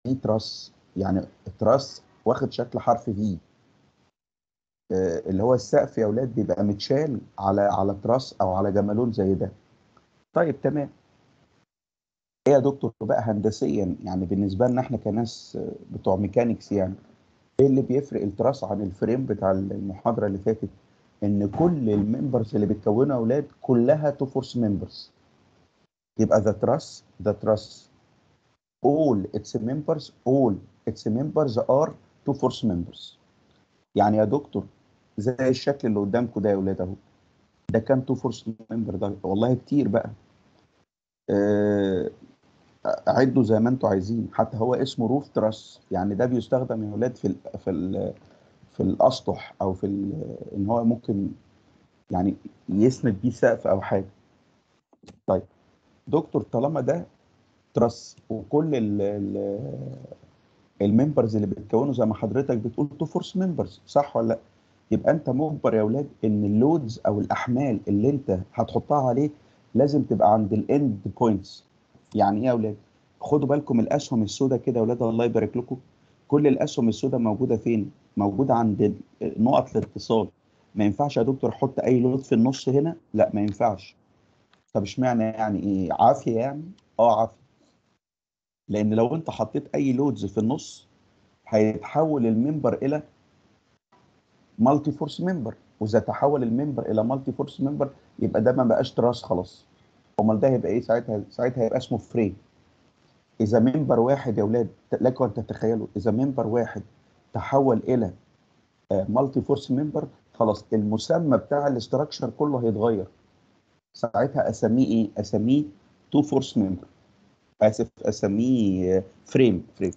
ايه تراس يعني تراس واخد شكل حرف في آه، اللي هو السقف يا اولاد بيبقى متشال على على تراس او على جمالون زي ده طيب تمام ايه يا دكتور بقى هندسيا يعني بالنسبه لنا احنا كناس آه، بتوع ميكانيكس يعني ايه اللي بيفرق التراس عن الفريم بتاع المحاضره اللي فاتت ان كل الممبرز اللي بتكونها اولاد كلها تو فورس ممبرز يبقى ذا تراس ذا تراس all its members all its members are two force members يعني يا دكتور زي الشكل اللي قدامكم ده يا ولاد اهو ده كام تو فورس ممبر ده والله كتير بقى آه، عدوا زي ما انتوا عايزين حتى هو اسمه روف تراس يعني ده بيستخدم يا ولاد في ال في ال في الاسطح او في ال- ان هو ممكن يعني يسند بيه سقف او حاجه طيب دكتور طالما ده تراس وكل ال ال الممبرز اللي بتكونه زي ما حضرتك بتقول تو فورس ممبرز صح ولا لا يبقى انت مجبر يا اولاد ان اللودز او الاحمال اللي انت هتحطها عليه لازم تبقى عند الاند بوينتس يعني ايه يا اولاد خدوا بالكم الاسهم السوداء كده يا اولاد الله يبارك لكم كل الاسهم السوداء موجوده فين موجوده عند نقط الاتصال ما ينفعش يا دكتور احط اي لود في النص هنا لا ما ينفعش طب اشمعنى يعني ايه عافيه يعني اه عافيه لان لو انت حطيت اي لودز في النص هيتحول الممبر الى مالتي فورس ممبر واذا تحول الممبر الى مالتي فورس ممبر يبقى ده ما بقاش تراس خلاص امال ده هيبقى ايه ساعتها ساعتها هيبقى اسمه فريم اذا ممبر واحد يا اولاد لكم ان تتخيلوا اذا ممبر واحد تحول الى مالتي فورس ممبر خلاص المسمى بتاع الاستراكشر كله هيتغير ساعتها اسميه ايه اسميه تو فورس ممبر اسف اسميه فريم فريم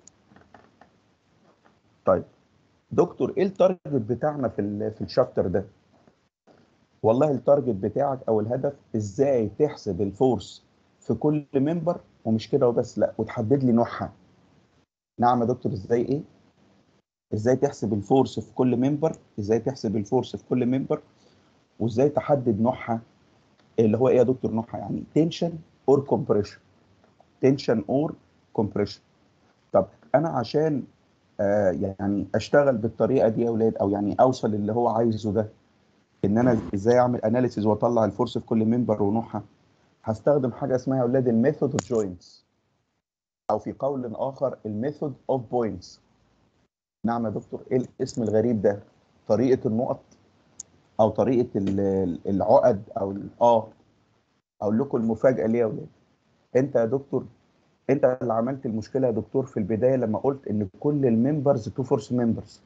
طيب دكتور ايه التارجت بتاعنا في ال في الشابتر ده والله التارجت بتاعك او الهدف ازاي تحسب الفورس في كل ممبر ومش كده وبس لا وتحدد لي نوعها نعم يا دكتور ازاي ايه ازاي تحسب الفورس في كل ممبر ازاي تحسب الفورس في كل ممبر وازاي تحدد نوعها اللي هو ايه يا دكتور نوعها يعني تنشن اور كومبريشن تنشن اور كومبريشن طب انا عشان آه يعني اشتغل بالطريقه دي يا اولاد او يعني اوصل اللي هو عايزه ده ان انا ازاي اعمل اناليسيز واطلع الفورس في كل ممبر ونوعها هستخدم حاجه اسمها يا اولاد الميثود اوف جوينتس او في قول اخر الميثود اوف بوينتس نعم يا دكتور ايه الاسم الغريب ده طريقه النقط او طريقه العقد او اه اقول لكم المفاجاه ليه يا اولاد انت يا دكتور انت اللي عملت المشكله يا دكتور في البدايه لما قلت ان كل الممبرز تو فورس ممبرز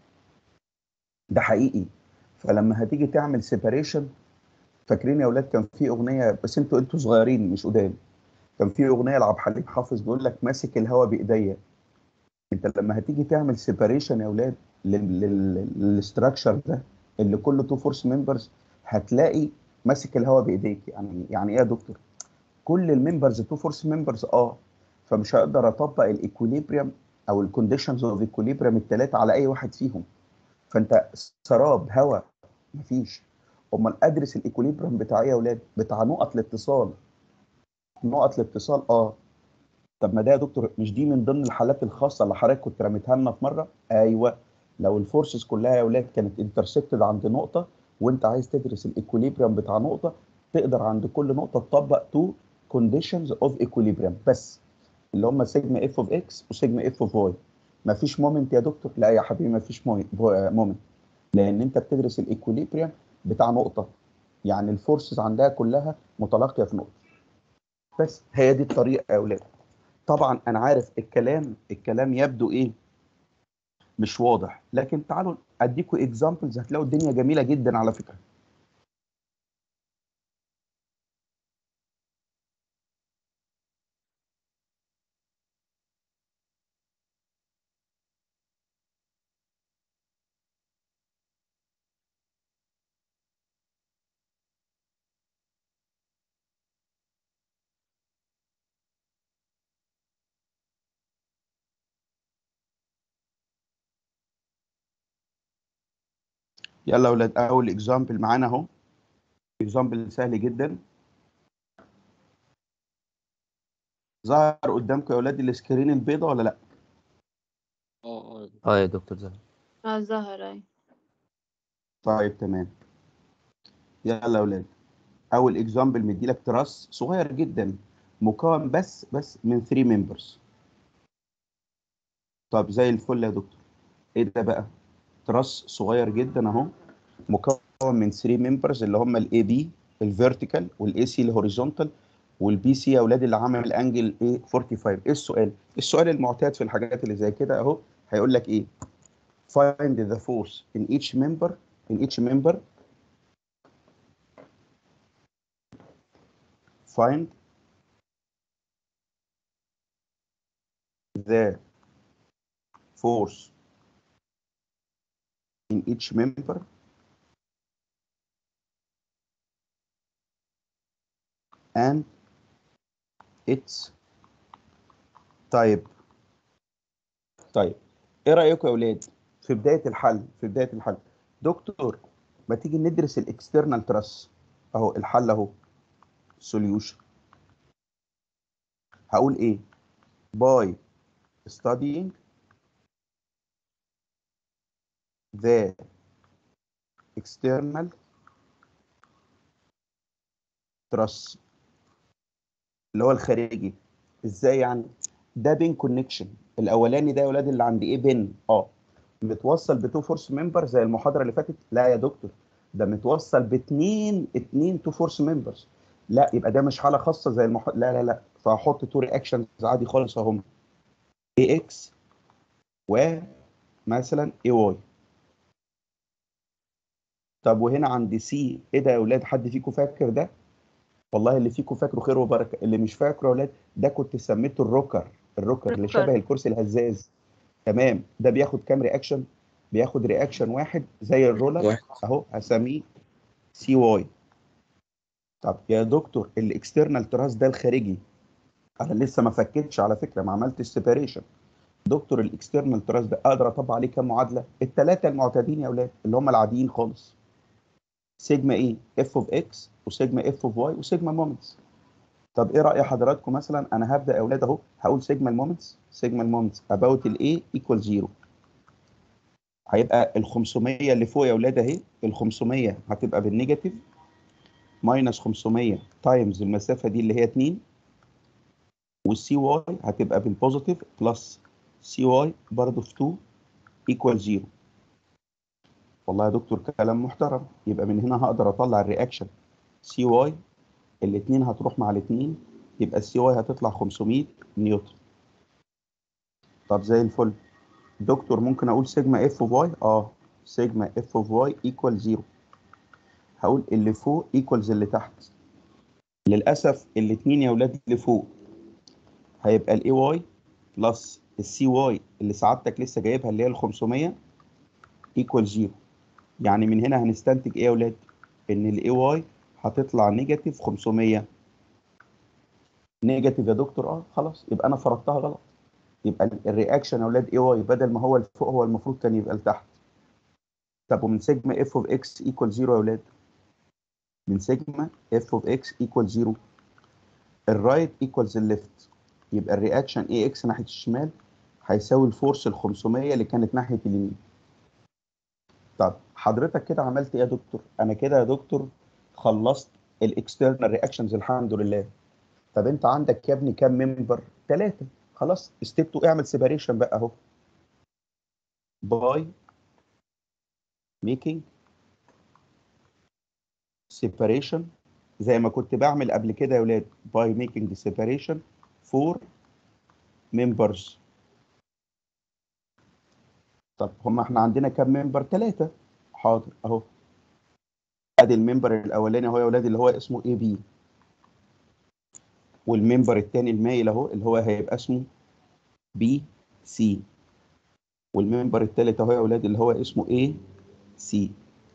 ده حقيقي فلما هتيجي تعمل سيباريشن فاكرين يا اولاد كان في اغنيه بس انتوا انتوا صغيرين مش قدام كان في اغنيه لعبد الحليم حافظ بيقول لك ماسك الهوا بايديا انت لما هتيجي تعمل سيباريشن يا اولاد للاستراكشر ده اللي كله تو فورس ممبرز هتلاقي ماسك الهوا بايديك يعني يعني ايه يا دكتور كل الممبرز تو فورس ممبرز اه فمش هقدر اطبق الايكوليبريم او الكونديشنز اوف ايكوليبريم الثلاثه على اي واحد فيهم فانت سراب هواء مفيش امال ادرس الايكوليبريم بتاع ايه يا اولاد بتاع نقط الاتصال نقط الاتصال اه طب ما ده يا دكتور مش دي من ضمن الحالات الخاصه اللي حضرتك كنت رميتها لنا في مره ايوه لو الفورسز كلها يا اولاد كانت انترسكتد عند نقطه وانت عايز تدرس الايكوليبريم بتاع نقطه تقدر عند كل نقطه تطبق تو كونديشنز اوف ايكوليبريم بس اللي هم سيجما اف اوف اكس وسيجما اف اوف واي مفيش مومنت يا دكتور لا يا حبيبي مفيش مومنت لان انت بتدرس الايكوليبريم بتاع نقطه يعني الفورسز عندها كلها متلاقيه في نقطه بس هي دي الطريقه يا اولاد طبعا انا عارف الكلام الكلام يبدو ايه مش واضح لكن تعالوا اديكم اكزامبلز هتلاقوا الدنيا جميله جدا على فكره يلا يا اولاد اول اكزامبل معانا اهو اكزامبل سهل جدا ظهر قدامكم يا اولاد السكرين البيضاء ولا لا اه يا دكتور زهر اه ظهر اي طيب تمام يلا يا اولاد اول اكزامبل مديلك تراس صغير جدا مكون بس بس من 3 ممبرز طب زي الفل يا دكتور ايه ده بقى تراس صغير جدا اهو مكون من 3 ممبرز اللي هم الاي بي الفيرتيكال والاي سي الهوريزونتال والبي سي يا اولاد اللي عامل انجل ايه 45 ايه السؤال السؤال المعتاد في الحاجات اللي زي كده اهو هيقول لك ايه find the force in each member in each member find the force in each member and its type طيب ايه رايكم يا اولاد في بدايه الحل في بدايه الحل دكتور ما تيجي ندرس الاكسترنال تراس اهو الحل اهو solution هقول ايه by studying the external truss اللي هو الخارجي ازاي يعني ده بين كونكشن الاولاني ده يا ولاد اللي عند ايه بين اه متوصل بتو فورس ممبر زي المحاضره اللي فاتت لا يا دكتور ده متوصل باثنين اثنين تو فورس ممبرز لا يبقى ده مش حاله خاصه زي المح... لا لا لا فهحط تو رياكشنز عادي خالص اهم اي اكس ومثلا اي واي طب وهنا عند سي ايه ده يا اولاد حد فيكم فاكر ده والله اللي فيكم فاكره خير وبركه اللي مش فاكره يا اولاد ده كنت سميته الروكر الروكر اللي روكر. شبه الكرسي الهزاز تمام ده بياخد كام رياكشن بياخد رياكشن واحد زي الرولر واحد. اهو هسميه سي واي طب يا دكتور الاكسترنال تراس ده الخارجي انا لسه ما فكتش على فكره ما عملتش سيباريشن دكتور الاكسترنال تراس ده اقدر اطبق عليه كام معادله الثلاثه المعتادين يا اولاد اللي هم العاديين خالص سيجما ايه اف اوف اكس وسيجما اف اوف واي وسيجما مومنتس طب ايه راي حضراتكم مثلا انا هبدا يا اولاد اهو هقول سيجما المومنتس سيجما المومنتس اباوت الاي ايكوال زيرو هيبقى ال 500 اللي فوق يا اولاد اهي ال 500 هتبقى بالنيجاتيف ماينس 500 تايمز المسافه دي اللي هي 2 والسي واي هتبقى بالبوزيتيف بلس سي واي برضه في 2 ايكوال 0 والله يا دكتور كلام محترم يبقى من هنا هقدر اطلع الرياكشن سي واي الاثنين هتروح مع الاثنين يبقى السي واي هتطلع 500 نيوتن طب زي الفل دكتور ممكن اقول سيجما اف اوف واي اه سيجما اف اوف واي ايكوال 0 هقول اللي فوق ايكوالز اللي تحت للاسف الاثنين يا اولاد اللي فوق هيبقى الاي واي بلس السي واي اللي سعادتك لسه جايبها اللي هي ال 500 ايكوال 0 يعني من هنا هنستنتج ايه يا اولاد ان الاي واي هتطلع نيجاتيف 500 نيجاتيف يا دكتور اه خلاص يبقى انا فرضتها غلط يبقى ال- الرياكشن يا اولاد اي واي بدل ما هو لفوق هو المفروض كان يبقى لتحت طب ومن سيجما اف اوف اكس ايكوال 0 يا اولاد من سيجما اف اوف اكس ايكوال 0 الرايت ايكوالز الليفت يبقى الرياكشن اي اكس ناحيه الشمال هيساوي الفورس ال 500 اللي كانت ناحيه اليمين طب حضرتك كده عملت ايه يا دكتور انا كده يا دكتور خلصت الاكسترنال رياكشنز الحمد لله طب انت عندك يا ابني كام ممبر ثلاثه خلاص ستيب 2 اعمل سيباريشن بقى اهو باي ميكينج separation زي ما كنت بعمل قبل كده يا ولاد by making the separation for members طب هم احنا عندنا كام ممبر ثلاثة حاضر اهو ادي الممبر الاولاني اهو يا ولاد اللي هو اسمه اي بي والممبر الثاني المايل اهو اللي هو هيبقى اسمه بي سي والممبر الثالث اهو يا ولاد اللي هو اسمه اي سي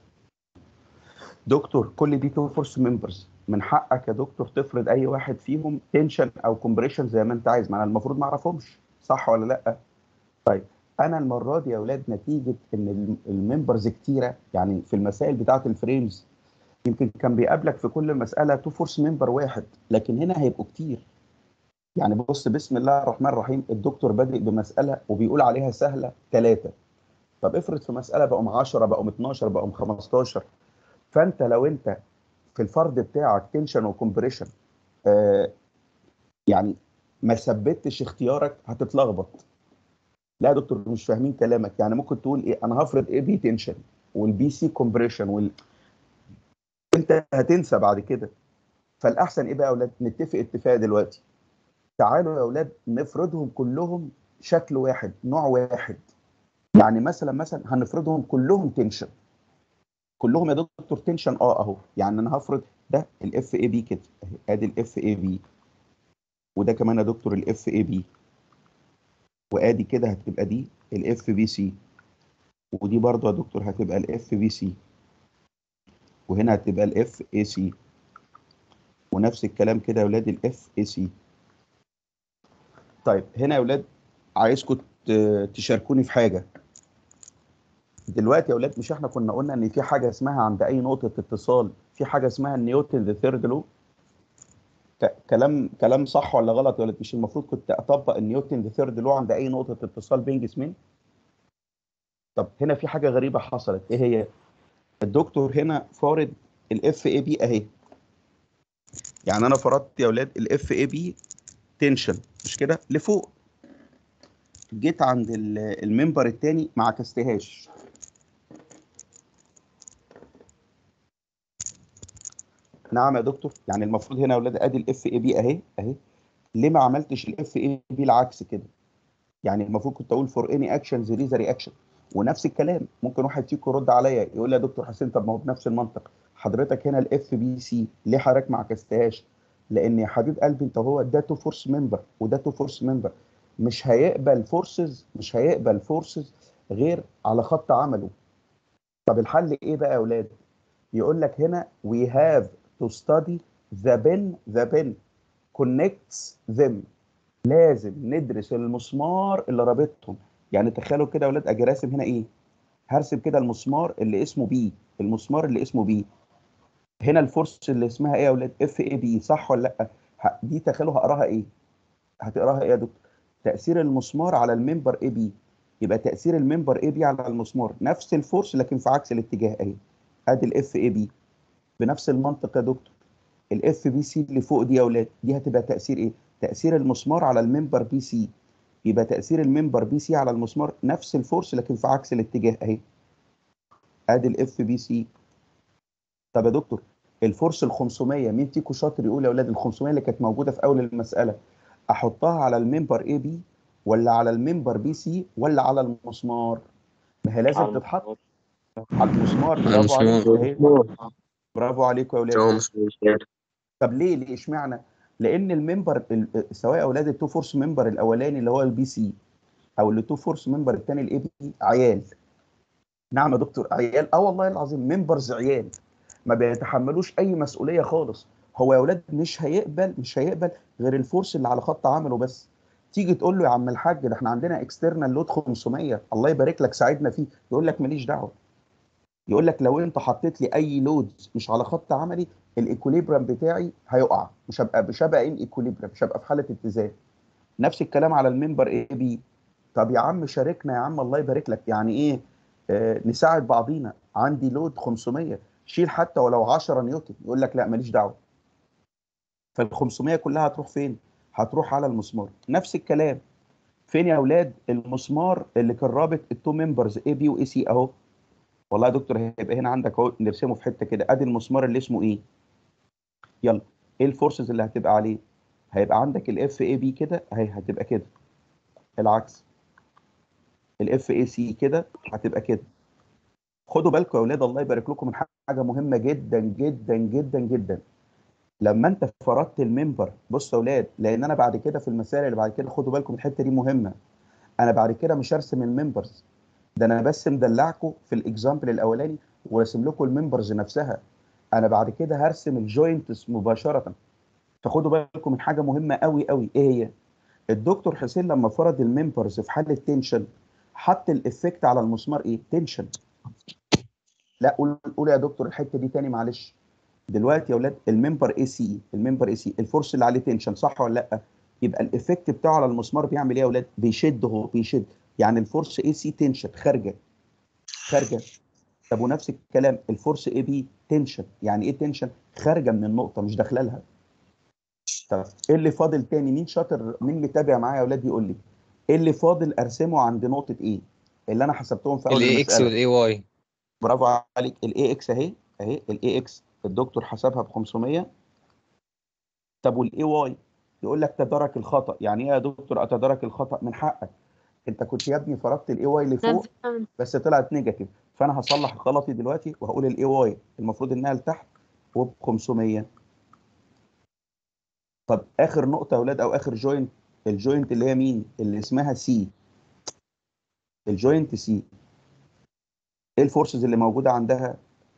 دكتور كل دي تو فورس ممبرز من حقك يا دكتور تفرض اي واحد فيهم تنشن او كومبريشن زي ما انت عايز ما انا المفروض ما اعرفهمش صح ولا لا طيب انا المره دي يا اولاد نتيجه ان الم- الممبرز كتيره يعني في المسائل بتاعه الفريمز يمكن كان بيقابلك في كل مساله تو فورس ممبر واحد لكن هنا هيبقوا كتير يعني بص بسم الله الرحمن الرحيم الدكتور بادئ بمساله وبيقول عليها سهله ثلاثه طب افرض في مساله بقوا 10 بقوا 12 بقوا 15 فانت لو انت في الفرد بتاعك تنشن وكمبريشن آه يعني ما ثبتش اختيارك هتتلخبط لا يا دكتور مش فاهمين كلامك يعني ممكن تقول ايه انا هفرض ايه بي تنشن والبي سي كومبريشن وال انت هتنسى بعد كده فالاحسن ايه بقى يا اولاد نتفق اتفاق دلوقتي تعالوا يا اولاد نفرضهم كلهم شكل واحد نوع واحد يعني مثلا مثلا هنفرضهم كلهم تنشن كلهم يا دكتور تنشن اه اهو يعني انا هفرض ده الاف اي بي كده اهي ادي الاف اي بي وده كمان يا دكتور الاف اي بي وادي كده هتبقى دي الاف بي سي ودي برضو يا دكتور هتبقى الاف بي سي وهنا هتبقى الاف اي سي ونفس الكلام كده يا ولاد الاف اي سي طيب هنا يا ولاد عايزكم تشاركوني في حاجه دلوقتي يا ولاد مش احنا كنا قلنا ان في حاجه اسمها عند اي نقطه اتصال في حاجه اسمها نيوتن ذا ثيرد لو كلام كلام صح ولا غلط يا ولاد مش المفروض كنت اطبق النيوتن ذا ثيرد لو عند اي نقطه اتصال بين جسمين طب هنا في حاجه غريبه حصلت ايه هي الدكتور هنا فارض الاف اي بي اهي يعني انا فرضت يا ولاد الاف اي بي تنشن مش كده لفوق جيت عند الممبر الثاني ما عكستهاش نعم يا دكتور يعني المفروض هنا يا اولاد ادي الاف اي بي اهي اهي ليه ما عملتش الاف اي بي العكس كده يعني المفروض كنت اقول فور اني اكشن ذير از رياكشن ونفس الكلام ممكن واحد فيكم يرد عليا يقول لي يا دكتور حسين طب ما هو بنفس المنطق حضرتك هنا الاف بي سي ليه حضرتك ما عكستهاش لان يا حبيب قلبي انت هو ده تو فورس ممبر وده تو فورس ممبر مش هيقبل فورسز مش هيقبل فورسز غير على خط عمله طب الحل ايه بقى يا اولاد يقول لك هنا we have to study the pen the pen connects them لازم ندرس المسمار اللي رابطهم يعني تخيلوا كده يا اولاد اجي راسم هنا ايه هرسم كده المسمار اللي اسمه بي المسمار اللي اسمه بي هنا الفورس اللي اسمها ايه يا اولاد اف اي بي صح ولا لا دي تخيلوا هقراها ايه هتقراها ايه يا دكتور تاثير المسمار على الممبر اي بي يبقى تاثير الممبر اي بي على المسمار نفس الفورس لكن في عكس الاتجاه اهي ادي الاف اي بي بنفس المنطق يا دكتور الاف بي سي اللي فوق دي يا اولاد دي هتبقى تاثير ايه تاثير المسمار على الممبر بي سي يبقى تاثير الممبر بي سي على المسمار نفس الفورس لكن في عكس الاتجاه اهي ادي الاف بي سي طب يا دكتور الفورس ال 500 مين فيكم شاطر يقول يا اولاد ال 500 اللي كانت موجوده في اول المساله احطها على الممبر اي بي ولا على الممبر بي سي ولا على المسمار ما هي لازم تتحط على المسمار برافو عليك برافو عليكم يا اولاد طب ليه ليه اشمعنى لان الممبر سواء اولاد التو فورس ممبر الاولاني اللي هو البي سي او التو فورس ممبر الثاني الاي بي عيال نعم يا دكتور عيال اه والله العظيم ممبرز عيال ما بيتحملوش اي مسؤوليه خالص هو يا اولاد مش هيقبل مش هيقبل غير الفورس اللي على خط عمله بس تيجي تقول له يا عم الحاج ده احنا عندنا اكسترنال لود 500 الله يبارك لك ساعدنا فيه يقول لك ماليش دعوه يقول لك لو انت حطيت لي اي لود مش على خط عملي الايكوليبرم بتاعي هيقع مش هبقى مش هبقى ان ايكوليبرم مش هبقى في حاله اتزان نفس الكلام على الممبر اي بي طب يا عم شاركنا يا عم الله يبارك لك يعني ايه آه نساعد بعضينا عندي لود 500 شيل حتى ولو 10 نيوتن يقول لك لا ماليش دعوه فال 500 كلها هتروح فين؟ هتروح على المسمار نفس الكلام فين يا اولاد المسمار اللي كان رابط التو ممبرز اي بي واي سي اهو والله يا دكتور هيبقى هنا عندك اهو نرسمه في حته كده ادي المسمار اللي اسمه ايه يلا ايه الفورسز اللي هتبقى عليه هيبقى عندك الاف اي بي كده اهي هتبقى كده العكس الاف اي سي كده هتبقى كده خدوا بالكم يا اولاد الله يبارك لكم من حاجه مهمه جدا جدا جدا جدا لما انت فرضت الممبر بصوا يا اولاد لان انا بعد كده في المسائل اللي بعد كده خدوا بالكم الحته دي مهمه انا بعد كده مش هرسم الممبرز ده انا بس مدلعكم في الاكزامبل الاولاني وراسم لكم الممبرز نفسها انا بعد كده هرسم الجوينتس مباشره فخدوا بالكم من حاجه مهمه قوي قوي ايه هي الدكتور حسين لما فرض الممبرز في حاله تنشن حط الافكت على المسمار ايه تنشن لا قول قول يا دكتور الحته دي تاني معلش دلوقتي يا اولاد الممبر اي سي الممبر اي سي الفورس اللي عليه تنشن صح ولا لا يبقى الايفكت بتاعه على المسمار بيعمل ايه يا اولاد بيشد هو بيشد يعني الفورس اي سي تنشن خارجه خارجه طب ونفس الكلام الفورس اي بي تنشن يعني ايه تنشن خارجه من النقطه مش داخله لها طب ايه اللي فاضل تاني مين شاطر مين متابع معايا يا اولاد يقول لي ايه اللي فاضل ارسمه عند نقطه ايه اللي انا حسبتهم في اول الاي اكس المساله والاي واي برافو عليك الاي اكس اهي اهي الاي اكس الدكتور حسبها ب 500 طب والاي واي يقول لك تدارك الخطا يعني ايه يا دكتور اتدارك الخطا من حقك انت كنت يا ابني فرضت الاي واي لفوق بس طلعت نيجاتيف فانا هصلح غلطي دلوقتي وهقول الاي واي المفروض انها لتحت وب 500 طب اخر نقطه يا اولاد او اخر جوينت الجوينت اللي هي مين اللي اسمها سي الجوينت سي ايه الفورسز اللي موجوده عندها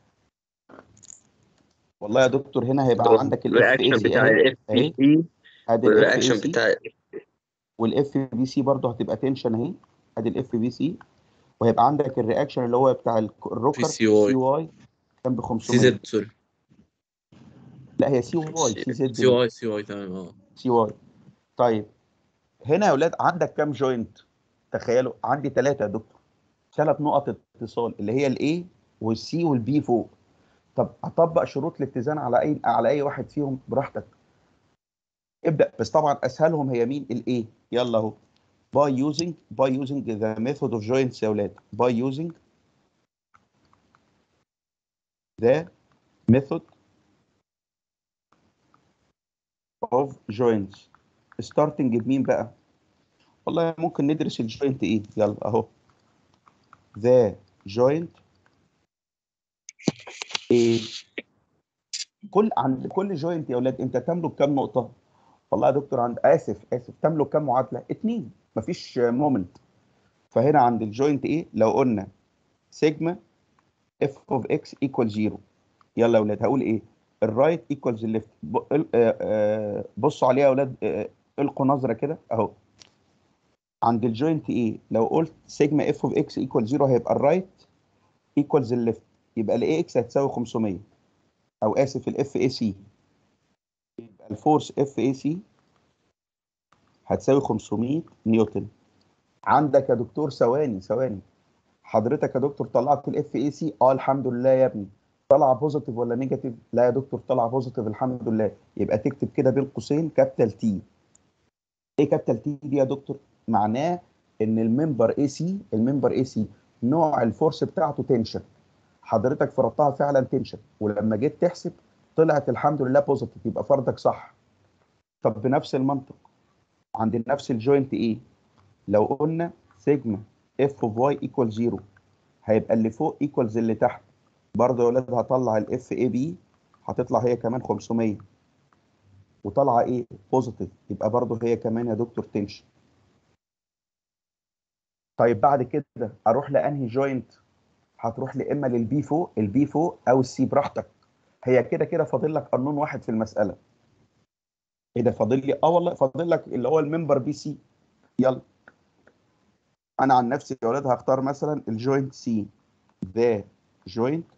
والله يا دكتور هنا هيبقى عندك الاف اي الرياكشن سي بتاع اهي الاف اهي بي سي ادي الاف اي والرياكشن سي بتاع والاف بي سي برضه هتبقى تنشن اهي ادي الاف بي سي وهيبقى عندك الرياكشن اللي هو بتاع الك- الروكر في سي واي. سي واي كان ب سي 500 زد سوري لا هي سي واي سي زد سي واي سي واي تمام اه سي واي طيب هنا يا اولاد عندك كام جوينت تخيلوا عندي ثلاثه يا دكتور ثلاث نقط اتصال اللي هي الاي والسي والبي فوق طب اطبق شروط الاتزان على اي على اي واحد فيهم براحتك ابدا بس طبعا اسهلهم هي مين الاي يلا اهو by using by using the method of joints يا اولاد by using the method of joints starting بمين بقى والله ممكن ندرس الجوينت ايه يلا اهو the joint ايه كل عند كل جوينت يا اولاد انت تملك كام نقطه والله يا دكتور عند اسف اسف تملك كام معادله اتنين مفيش مومنت فهنا عند الجوينت ايه لو قلنا سيجما اف اوف اكس ايكوال زيرو يلا يا اولاد هقول ايه الرايت ايكوالز الليفت بصوا عليها يا اولاد آه، القوا نظره كده اهو عند الجوينت ايه لو قلت سيجما اف اوف اكس ايكوال زيرو هيبقى الرايت ايكوالز الليفت يبقى الاي اكس هتساوي 500 او اسف الاف اي سي يبقى الفورس اف اي سي هتساوي 500 نيوتن عندك يا دكتور ثواني ثواني حضرتك يا دكتور طلعت الاف اي سي اه الحمد لله يا ابني طلع بوزيتيف ولا نيجاتيف لا يا دكتور طلع بوزيتيف الحمد لله يبقى تكتب كده بين قوسين كابيتال تي ايه كابيتال تي دي يا دكتور معناه ان الممبر اي سي الممبر اي سي نوع الفورس بتاعته تنشن حضرتك فرضتها فعلا تنشن ولما جيت تحسب طلعت الحمد لله بوزيتيف يبقى فرضك صح طب بنفس المنطق عند نفس الجوينت ايه لو قلنا سيجما اف اوف واي ايكوال زيرو هيبقى اللي فوق ايكوالز اللي تحت برضه يا ولاد هطلع الاف اي بي هتطلع هي كمان 500 وطالعه ايه بوزيتيف يبقى برضه هي كمان يا دكتور تنشن طيب بعد كده اروح لانهي جوينت هتروح لا اما للبي فوق البي فوق او السي براحتك هي كده كده فاضل لك قانون واحد في المساله ايه ده فاضل لي اه والله فاضل لك اللي هو الممبر بي سي يلا انا عن نفسي يا ولاد هختار مثلا الجوينت سي ذا جوينت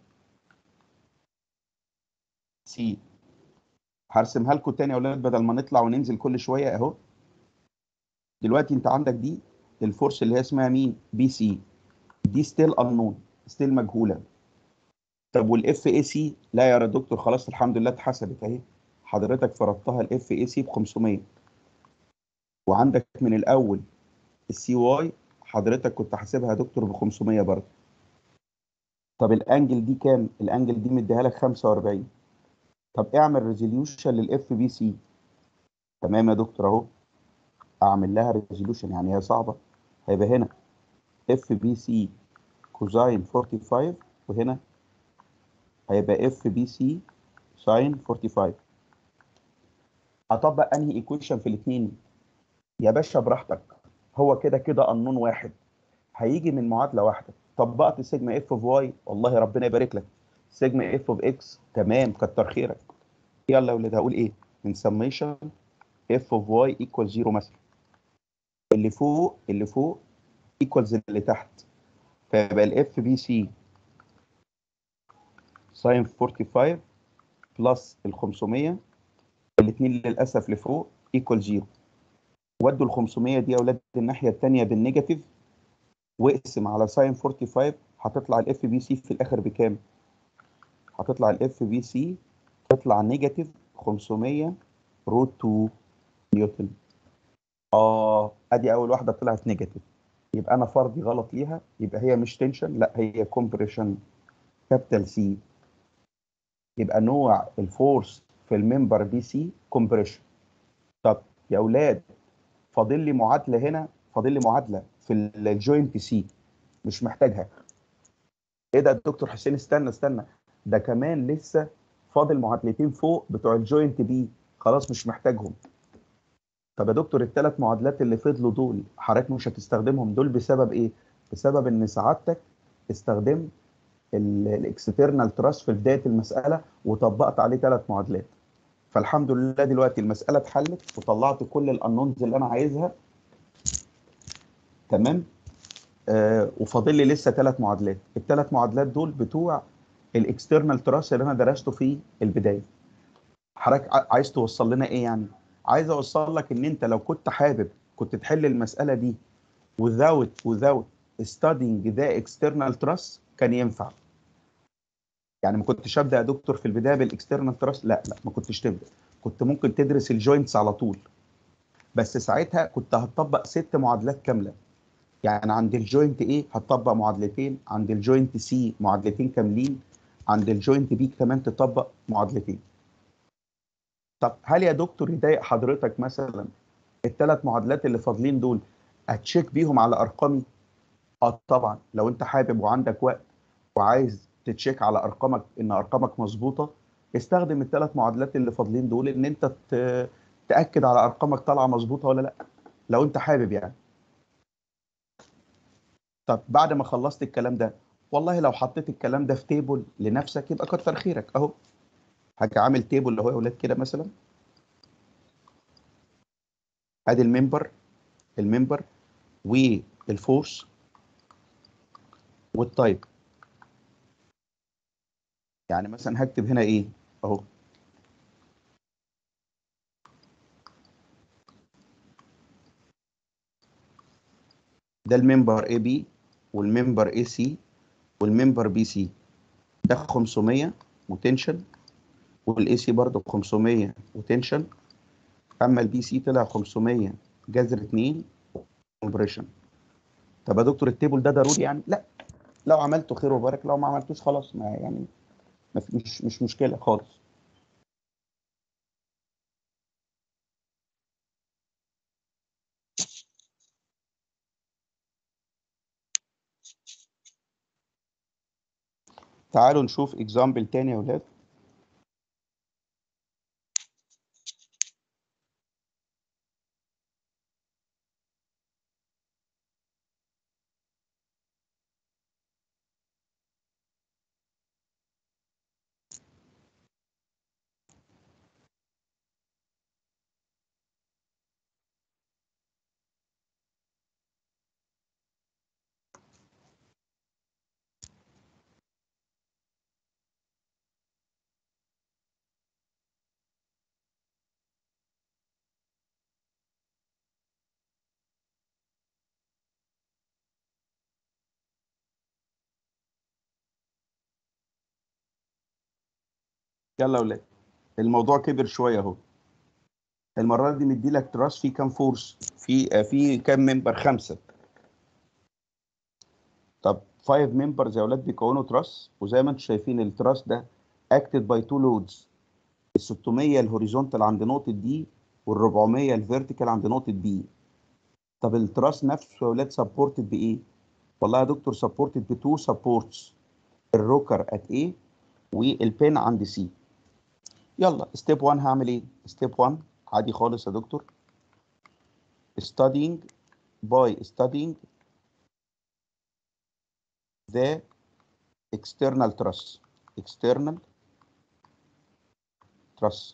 سي هرسمها لكم تاني يا ولاد بدل ما نطلع وننزل كل شويه اهو دلوقتي انت عندك دي الفورس اللي هي اسمها مين بي سي دي ستيل انون ستيل مجهوله طب والاف اي سي لا يا دكتور خلاص الحمد لله اتحسبت اهي حضرتك فرضتها الاف اي سي ب 500 وعندك من الاول السي واي حضرتك كنت حاسبها يا دكتور ب 500 برضه طب الانجل دي كام الانجل دي مديها لك 45 طب اعمل ريزوليوشن للاف بي سي تمام يا دكتور اهو اعمل لها ريزوليوشن يعني هي صعبه هيبقى هنا اف بي سي كوزاين 45 وهنا هيبقى اف بي سي ساين 45 هطبق انهي ايكويشن في الاثنين يا باشا براحتك هو كده كده قانون واحد هيجي من معادله واحده طبقت سيجما اف اوف واي والله ربنا يبارك لك سيجما اف اوف اكس تمام كتر خيرك يلا يا ولاد هقول ايه من سميشن اف اوف واي ايكوال زيرو مثلا اللي فوق اللي فوق ايكوالز اللي تحت فيبقى الاف بي سي ساين 45 بلس ال 500 الاثنين للاسف لفوق ايكوال زيرو ودوا ال 500 دي يا اولاد الناحيه الثانيه بالنيجاتيف واقسم على ساين 45 هتطلع الاف بي سي في الاخر بكام؟ هتطلع الاف بي سي تطلع نيجاتيف 500 روت 2 نيوتن اه ادي اول واحده طلعت نيجاتيف يبقى انا فرضي غلط ليها يبقى هي مش تنشن لا هي كومبريشن كابيتال سي يبقى نوع الفورس في الممبر بي سي كومبريشن طب يا اولاد فاضل لي معادله هنا فاضل لي معادله في الجوينت سي مش محتاجها ايه ده يا دكتور حسين استنى استنى ده كمان لسه فاضل معادلتين فوق بتوع الجوينت بي خلاص مش محتاجهم طب يا دكتور الثلاث معادلات اللي فضلوا دول حضرتك مش هتستخدمهم دول بسبب ايه؟ بسبب ان سعادتك استخدمت الاكسترنال تراست في بدايه المساله وطبقت عليه ثلاث معادلات فالحمد لله دلوقتي المساله اتحلت وطلعت كل الانونز اللي انا عايزها تمام آه وفاضل لي لسه ثلاث معادلات الثلاث معادلات دول بتوع الاكسترنال تراست اللي انا درسته في البدايه حضرتك عايز توصل لنا ايه يعني عايز اوصل لك ان انت لو كنت حابب كنت تحل المساله دي without without studying the external truss كان ينفع يعني ما كنتش ابدا يا دكتور في البدايه بالاكسترنال تراست لا لا ما كنتش تبدا كنت ممكن تدرس الجوينتس على طول بس ساعتها كنت هتطبق ست معادلات كامله يعني عند الجوينت ايه هتطبق معادلتين عند الجوينت سي معادلتين كاملين عند الجوينت بي كمان تطبق معادلتين طب هل يا دكتور يضايق حضرتك مثلا الثلاث معادلات اللي فاضلين دول هتشيك بيهم على ارقامي اه طبعا لو انت حابب وعندك وقت وعايز تتشيك على ارقامك ان ارقامك مظبوطه استخدم الثلاث معادلات اللي فاضلين دول ان انت تاكد على ارقامك طالعه مظبوطه ولا لا لو انت حابب يعني طب بعد ما خلصت الكلام ده والله لو حطيت الكلام ده في تيبل لنفسك يبقى كتر خيرك اهو حاجه عامل تيبل اللي هو يا اولاد كده مثلا ادي الممبر الممبر والفورس والتايب يعني مثلا هكتب هنا ايه اهو ده الممبر اي بي والممبر اي سي والممبر بي سي ده 500 وتنشن والاي سي برضه ب 500 وتنشن اما البي سي طلع 500 جذر 2 كومبريشن طب يا دكتور التيبل ده ضروري يعني لا لو عملته خير وبارك لو ما عملتوش خلاص ما يعني ما مش مش مشكله خالص تعالوا نشوف اكزامبل تاني يا ولاد يلا يا ولاد الموضوع كبر شويه اهو المره دي مدي لك تراس فيه كام فورس في في كام ممبر خمسه طب 5 ممبرز يا اولاد بيكونوا تراس وزي ما انتم شايفين التراس ده اكتد باي تو لودز ال 600 الهوريزونتال عند نقطه دي وال 400 الفيرتيكال عند نقطه بي طب التراس نفسه يا اولاد سبورتد بايه والله يا دكتور سبورتد بتو سبورتس الروكر ات ايه والبين عند سي يلا ستيب 1 هعمل ايه ستيب 1 عادي خالص يا دكتور studying by studying the external truss external truss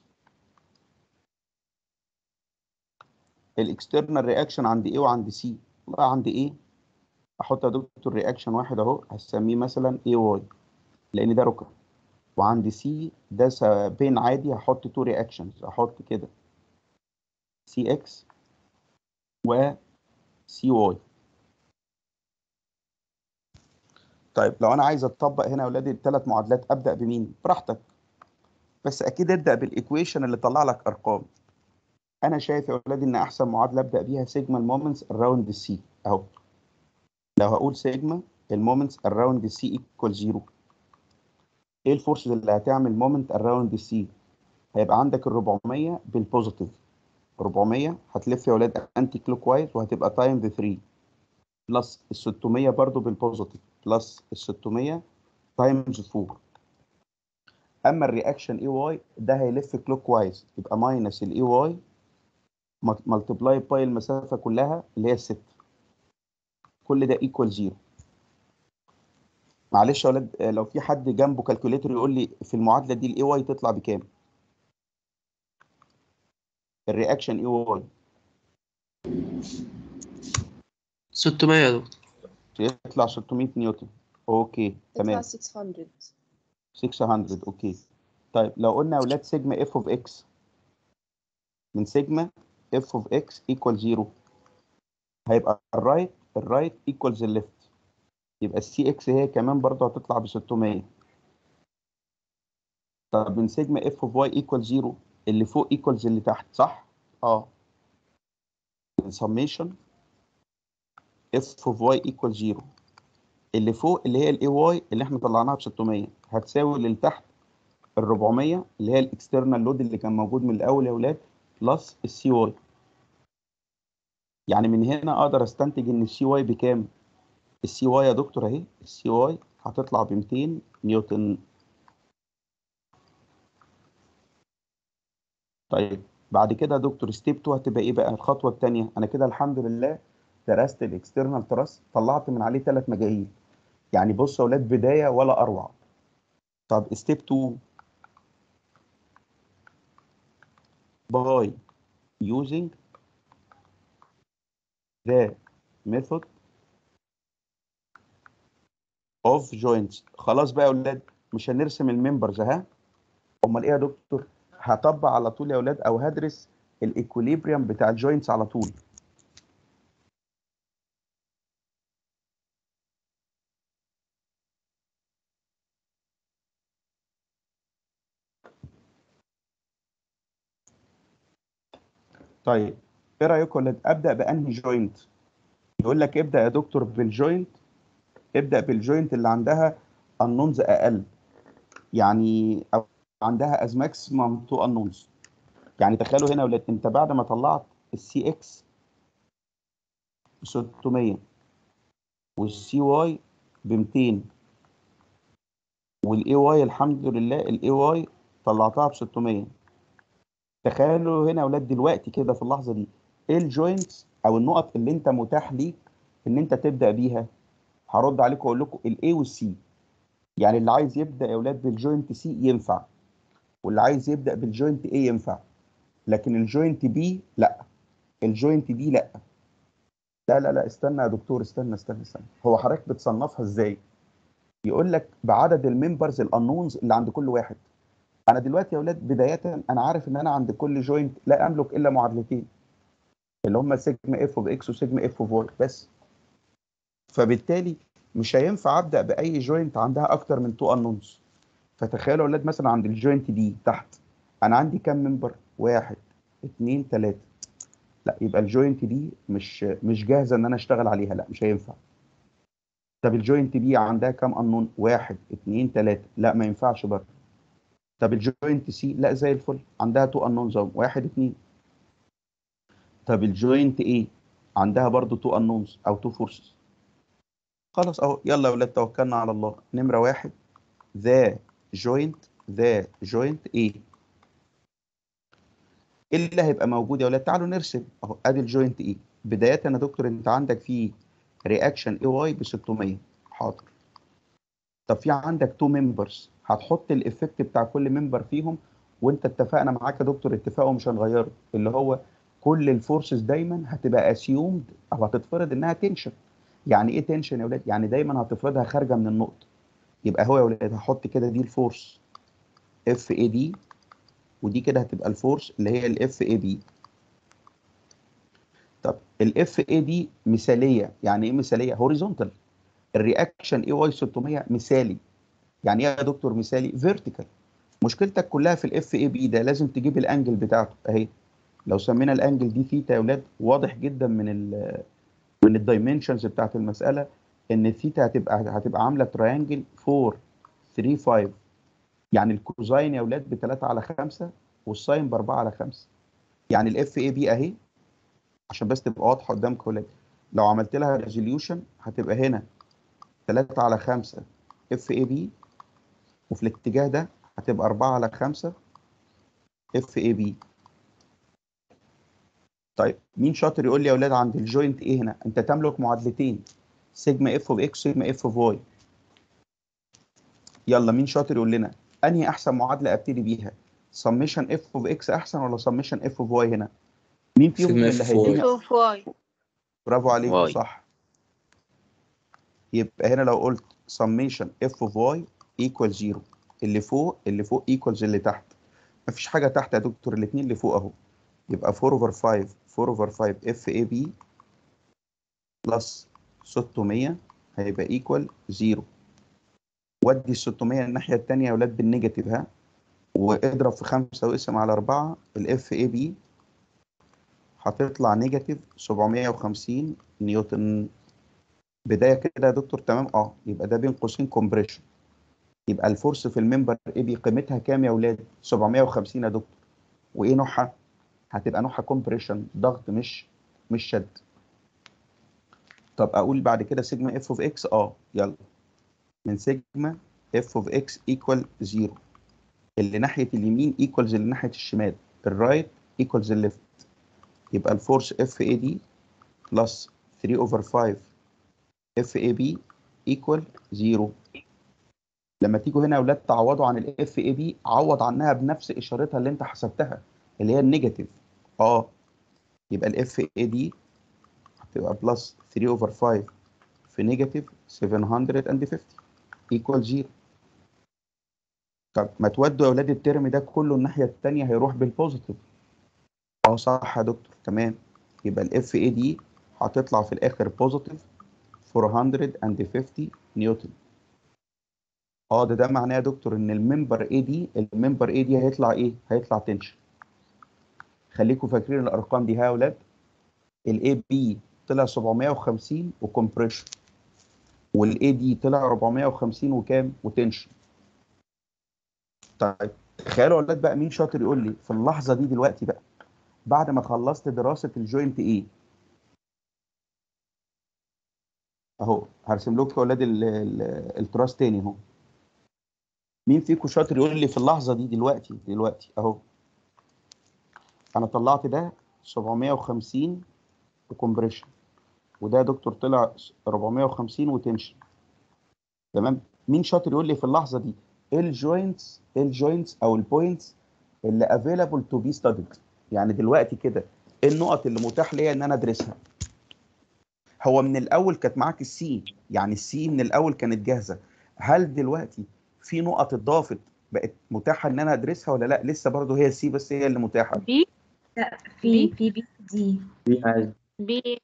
الاكسترنال رياكشن عند ايه وعند سي والله عند ايه احط يا دكتور رياكشن واحد اهو هسميه مثلا اي واي لان ده ركن وعند سي ده بين عادي هحط تو رياكشنز احط كده سي اكس و سي واي طيب لو انا عايز اطبق هنا يا اولادي الثلاث معادلات ابدا بمين براحتك بس اكيد ابدا بالايكويشن اللي طلع لك ارقام انا شايف يا اولادي ان احسن معادله ابدا بيها سيجما المومنتس اراوند السي اهو لو هقول سيجما المومنتس اراوند السي ايكوال زيرو ايه الفورسز اللي هتعمل مومنت اراوند السي هيبقى عندك ال 400 بالبوزيتيف 400 هتلف يا اولاد انتي كلوك وايز وهتبقى تايم ب 3 بلس ال 600 برضه بالبوزيتيف بلس ال 600 تايمز 4 اما الرياكشن اي واي ده هيلف كلوك وايز يبقى ماينس الاي واي ملتبلاي باي المسافه كلها اللي هي الست كل ده ايكوال زيرو معلش يا ولاد لو في حد جنبه كالكوليتر يقول لي في المعادله دي الاي واي تطلع بكام الرياكشن اي واي 600 يا دكتور يطلع 600 نيوتن اوكي تمام يطلع 600 600 اوكي طيب لو قلنا يا اولاد سيجما اف اوف اكس من سيجما اف اوف اكس ايكوال زيرو هيبقى الرايت الرايت ايكوالز الليفت يبقى السي اكس هي كمان برضه هتطلع ب 600 طب من سيجما اف اوف واي ايكوال زيرو اللي فوق ايكوالز اللي تحت صح؟ اه سميشن اف اوف واي ايكوال زيرو اللي فوق اللي هي الاي واي اللي احنا طلعناها ب 600 هتساوي اللي تحت ال 400 اللي هي الاكسترنال لود اللي كان موجود من الاول يا اولاد بلس السي واي يعني من هنا اقدر استنتج ان السي واي بكام السي واي يا دكتور اهي السي واي هتطلع ب 200 نيوتن طيب بعد كده يا دكتور ستيب 2 هتبقى ايه بقى الخطوه الثانيه انا كده الحمد لله درست الاكسترنال تراست طلعت من عليه ثلاث مجاهيل يعني بص يا اولاد بدايه ولا اروع طب ستيب 2 by using the method of joints خلاص بقى يا اولاد مش هنرسم الممبرز ها امال ايه يا دكتور هطبق على طول يا اولاد او هدرس الايكوليبريم بتاع الجوينتس على طول طيب ايه رايكم يا ولاد ابدا بانهي جوينت يقول لك ابدا يا دكتور بالجوينت ابدا بالجوينت اللي عندها النونز اقل يعني أو عندها از ماكسيمم تو انونز يعني تخيلوا هنا يا ولاد انت بعد ما طلعت السي اكس 600 والسي واي ب 200 والاي واي الحمد لله الاي واي طلعتها ب 600 تخيلوا هنا يا اولاد دلوقتي كده في اللحظه دي ايه الجوينتس او النقط اللي انت متاح ليك ان انت تبدا بيها هرد عليكم واقول لكم الاي والسي يعني اللي عايز يبدا يا اولاد بالجوينت سي ينفع واللي عايز يبدا بالجوينت اي ينفع لكن الجوينت بي لا الجوينت دي لا لا لا لا استنى يا دكتور استنى استنى استنى هو حضرتك بتصنفها ازاي يقول لك بعدد الممبرز الانونز اللي عند كل واحد انا دلوقتي يا اولاد بدايه انا عارف ان انا عند كل جوينت لا املك الا معادلتين اللي هم سيجما اف اوف اكس وسيجما اف اوف واي بس فبالتالي مش هينفع ابدا باي جوينت عندها اكتر من تو انونز فتخيلوا يا اولاد مثلا عند الجوينت دي تحت انا عندي كام ممبر واحد اتنين تلاته لا يبقى الجوينت دي مش مش جاهزه ان انا اشتغل عليها لا مش هينفع طب الجوينت بي عندها كام انون واحد اتنين تلاته لا ما ينفعش برضه طب الجوينت سي لا زي الفل عندها تو انونز اهو واحد اتنين طب الجوينت ايه عندها برضو تو انونز او تو فورسز خلاص اهو يلا يا ولاد توكلنا على الله نمره واحد ذا جوينت ذا جوينت ايه ايه اللي هيبقى موجود يا ولاد تعالوا نرسم اهو ادي الجوينت ايه بدايه يا دكتور انت عندك فيه رياكشن اي واي ب 600 حاضر طب في عندك تو ممبرز هتحط الافكت بتاع كل ممبر فيهم وانت اتفقنا معاك يا دكتور اتفاق ومش هنغيره اللي هو كل الفورسز دايما هتبقى اسيومد او هتتفرض انها تنشن يعني ايه تنشن يا ولاد يعني دايما هتفرضها خارجه من النقطه يبقى هو يا ولاد هحط كده دي الفورس اف اي دي ودي كده هتبقى الفورس اللي هي الاف اي بي طب الاف اي دي مثاليه يعني ايه مثاليه هوريزونتال الرياكشن اي واي 600 مثالي يعني ايه يا دكتور مثالي فيرتيكال مشكلتك كلها في الاف اي بي ده لازم تجيب الانجل بتاعته اهي لو سمينا الانجل دي ثيتا يا اولاد واضح جدا من ال من الدايمنشنز بتاعت المساله ان الثيتا هتبقى هتبقى عامله تريانجل 4 3 5 يعني الكوزاين يا اولاد ب 3 على 5 والساين ب 4 على 5 يعني الاف اي بي اهي عشان بس تبقى واضحه قدامك يا اولاد لو عملت لها ريزوليوشن هتبقى هنا 3 على 5 اف اي بي وفي الاتجاه ده هتبقى 4 على 5 اف اي بي طيب مين شاطر يقول لي يا اولاد عند الجوينت ايه هنا انت تملك معادلتين سيجما اف اوف اكس سيجما اف اوف واي يلا مين شاطر يقول لنا انهي احسن معادله ابتدي بيها سميشن اف اوف اكس احسن ولا سميشن اف اوف واي هنا مين فيهم سيجما اللي F of Y. هيديني اوف واي برافو عليكم واي. صح يبقى هنا لو قلت summation f of y equal 0 اللي فوق اللي فوق equals اللي تحت مفيش حاجة تحت يا دكتور الاتنين اللي فوق اهو يبقى 4 over 5 4 over 5 f a b plus 600 هيبقى equal 0 ودي ال 600 الناحية التانية يا ولاد بالنيجاتيف ها واضرب في 5 واقسم على 4 الاف اي بي هتطلع نيجاتيف 750 نيوتن بدايه كده يا دكتور تمام اه يبقى ده بين قوسين كومبريشن يبقى الفورس في الممبر اي بي قيمتها كام يا اولاد 750 يا دكتور وايه نوعها هتبقى نوعها كومبريشن ضغط مش مش شد طب اقول بعد كده سيجما اف اوف اكس اه يلا من سيجما اف اوف اكس ايكوال 0 اللي ناحيه اليمين ايكوالز اللي ناحيه الشمال الرايت ايكوالز الليفت يبقى الفورس اف اي دي بلس 3 اوفر 5 اف اي بي ايكوال 0 لما تيجوا هنا يا اولاد تعوضوا عن الاف اي بي عوض عنها بنفس اشارتها اللي انت حسبتها اللي هي النيجاتيف اه يبقى الاف اي دي هتبقى بلس 3 اوفر 5 في نيجاتيف 750 ايكوال 0 طب ما تودوا يا اولاد الترم ده كله الناحيه الثانيه هيروح بالبوزيتيف اه صح يا دكتور تمام يبقى الاف اي دي هتطلع في الاخر بوزيتيف 450 نيوتن اه ده ده معناه يا دكتور ان الممبر اي دي الممبر اي دي هيطلع ايه هيطلع تنشن خليكم فاكرين الارقام دي ها يا اولاد الاي بي طلع 750 وكمبريشن والاي دي طلع 450 وكام وتنشن طيب تخيلوا يا اولاد بقى مين شاطر يقول لي في اللحظه دي دلوقتي بقى بعد ما خلصت دراسه الجوينت ايه اهو هرسم لكم يا اولاد ال- ال- التراس تاني اهو مين فيكم شاطر يقول لي في اللحظه دي دلوقتي دلوقتي اهو انا طلعت ده 750 وكمبريشن وده يا دكتور طلع 450 وتنشن تمام مين شاطر يقول لي في اللحظه دي ايه الجوينتس ايه الجوينتس او البوينتس اللي افيلابل تو بي ستاديد يعني دلوقتي كده ايه النقط اللي متاح ليا ان انا ادرسها هو من الاول كانت معاك السي يعني السي من الاول كانت جاهزه هل دلوقتي في نقط اتضافت بقت متاحه ان انا ادرسها ولا لا لسه برضه هي السي بس هي اللي متاحه بي لا في في بي دي بي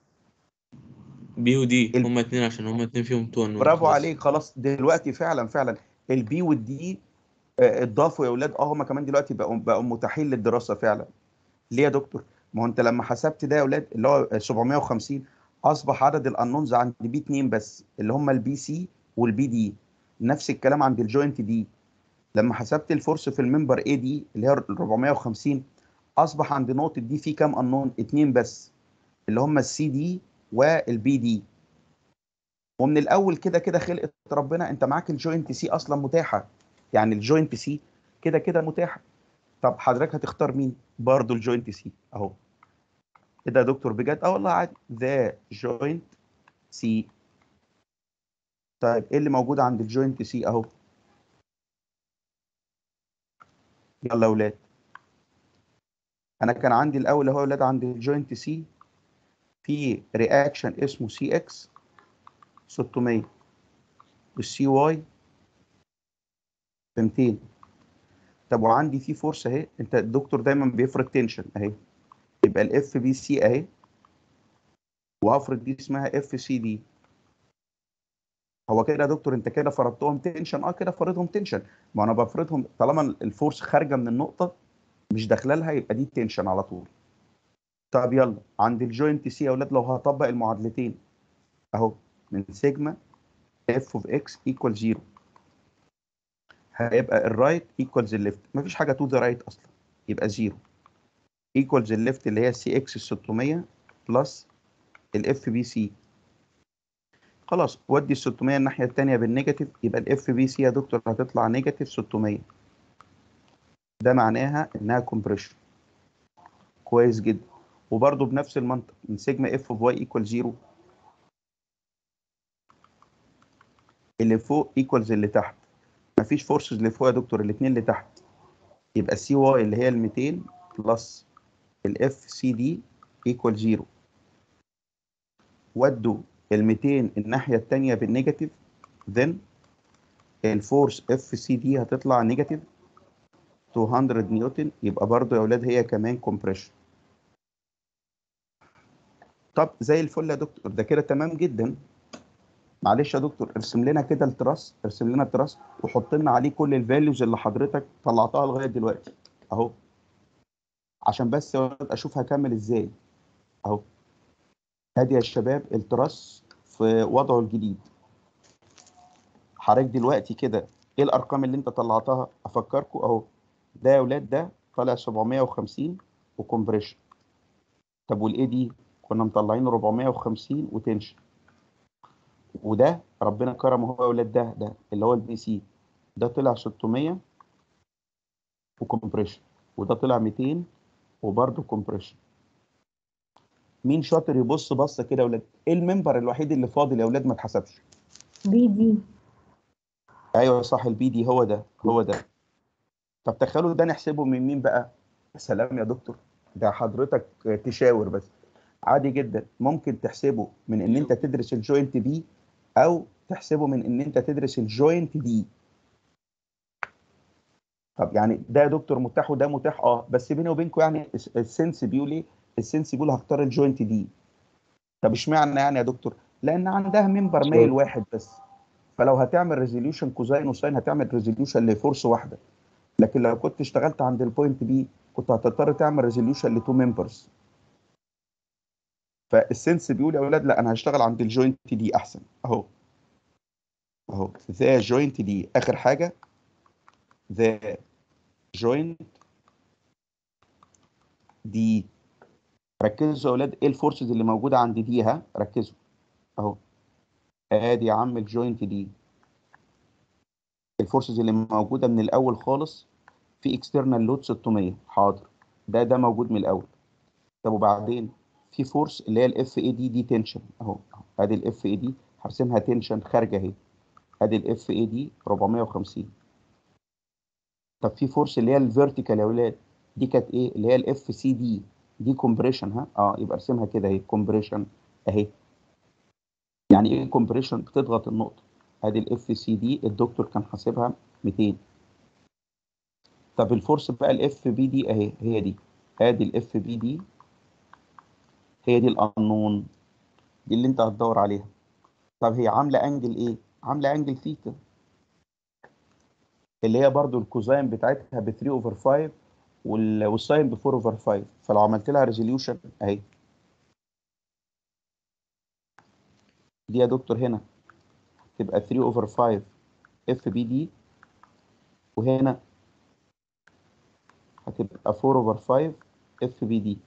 بي ودي ال- هما اتنين عشان هما اتنين فيهم تون برافو عليك خلاص دلوقتي فعلا فعلا البي والدي آه، اتضافوا يا اولاد اه هم كمان دلوقتي بقوا بقوا متاحين للدراسه فعلا ليه يا دكتور ما هو انت لما حسبت ده يا اولاد اللي هو 750 اصبح عدد الانونز عند بي 2 بس اللي هم البي سي والبي دي نفس الكلام عند الجوينت دي لما حسبت الفورس في الممبر اي دي اللي هي 450 اصبح عند نقطه دي في كام انون اتنين بس اللي هم السي دي والبي دي ومن الاول كده كده خلقت ربنا انت معاك الجوينت سي اصلا متاحه يعني الجوينت سي كده كده متاحه طب حضرتك هتختار مين برضه الجوينت سي اهو ايه ده يا دكتور بجد اه والله عادي ذا جوينت سي طيب ايه اللي موجود عند الجوينت سي اهو يلا يا اولاد انا كان عندي الاول اهو يا اولاد عند الجوينت سي في رياكشن اسمه سي اكس 600 والسي واي ب 200 طب وعندي في فورس اهي انت الدكتور دايما بيفرض تنشن اهي يبقى الاف بي سي اهي وهفرض دي اسمها اف سي دي هو كده يا دكتور انت كده فرضتهم تنشن اه كده فرضهم تنشن ما انا بفرضهم طالما الفورس خارجه من النقطه مش داخله لها يبقى دي تنشن على طول طب يلا عند الجوينت سي يا اولاد لو هطبق المعادلتين اهو من سيجما اف اوف اكس ايكوال 0 هيبقى الرايت ايكوالز الليفت مفيش حاجه تو ذا رايت اصلا يبقى 0 ايكوالز الليفت اللي هي سي اكس ال 600 بلس الاف بي سي خلاص ودي ال 600 الناحيه الثانيه بالنيجاتيف يبقى الاف بي سي يا دكتور هتطلع نيجاتيف 600 ده معناها انها كومبريشن كويس جدا وبرده بنفس المنطق من سيجما اف اوف واي ايكوال 0 اللي فوق ايكوالز اللي تحت مفيش فورسز اللي فوق يا دكتور الاثنين اللي تحت يبقى السي واي اللي هي ال 200 بلس الاف سي دي ايكوال 0 ودوا ال 200 الناحيه الثانيه بالنيجاتيف then الفورس اف سي دي هتطلع نيجاتيف 200 نيوتن يبقى برضو يا اولاد هي كمان كومبريشن طب زي الفل يا دكتور ده كده تمام جدا معلش يا دكتور ارسم لنا كده التراس ارسم لنا التراس وحط لنا عليه كل الفاليوز اللي حضرتك طلعتها لغايه دلوقتي اهو عشان بس يا ولاد اشوف هكمل ازاي اهو ادي يا شباب التراس في وضعه الجديد حضرتك دلوقتي كده ايه الارقام اللي انت طلعتها افكركم اهو ده يا ولاد ده طالع 750 وكمبريشن طب والاي دي كنا مطلعينه 450 وتنشن وده ربنا كرمه هو يا ولاد ده ده اللي هو البي سي ده طلع 600 وكمبريشن وده طلع 200 وبرده كومبريشن مين شاطر يبص بصه كده يا ولاد ايه الممبر الوحيد اللي فاضل يا ولاد ما اتحسبش بي دي ايوه صح البي دي هو ده هو ده طب تخيلوا ده نحسبه من مين بقى يا سلام يا دكتور ده حضرتك تشاور بس عادي جدا ممكن تحسبه من ان انت تدرس الجوينت بي او تحسبه من ان انت تدرس الجوينت دي طب يعني ده يا دكتور متاح وده متاح اه بس بيني وبينكم يعني السنس بيقول ايه السنس بيقول هختار الجوينت دي طب اشمعنى يعني يا دكتور لان عندها ممبر مايل واحد بس فلو هتعمل ريزوليوشن كوزاين وساين هتعمل ريزوليوشن لفورس واحده لكن لو كنت اشتغلت عند البوينت بي كنت هتضطر تعمل ريزوليوشن لتو ممبرز فالسنس بيقول يا اولاد لا انا هشتغل عند الجوينت دي احسن اهو اهو ذا جوينت دي اخر حاجه ذا جوينت دي ركزوا يا اولاد ايه الفورسز اللي موجوده عند دي ها ركزوا اهو ادي يا عم الجوينت دي الفورسز اللي موجوده من الاول خالص في اكسترنال لود 600 حاضر ده ده موجود من الاول طب وبعدين في فورس اللي هي الاف اي دي دي تنشن اهو ادي الاف اي دي هرسمها تنشن خارجه اهي ادي الاف اي دي 450 طب في فورس اللي هي الفيرتيكال يا اولاد دي كانت ايه اللي هي الاف سي دي دي كومبريشن ها اه يبقى ارسمها كده اهي كومبريشن اهي يعني ايه كومبريشن بتضغط النقطه ادي الاف سي دي الدكتور كان حاسبها 200 طب الفورس بقى الاف بي دي اهي هي دي ادي الاف بي دي هي دي القانون دي اللي انت هتدور عليها طب هي عامله انجل ايه عامله انجل ثيتا اللي هي برضو الكوزاين بتاعتها ب 3 اوفر 5 والساين ب 4 اوفر 5 فلو عملت لها ريزوليوشن اهي دي يا دكتور هنا تبقى 3 اوفر 5 اف بي دي وهنا هتبقى 4 اوفر 5 اف بي دي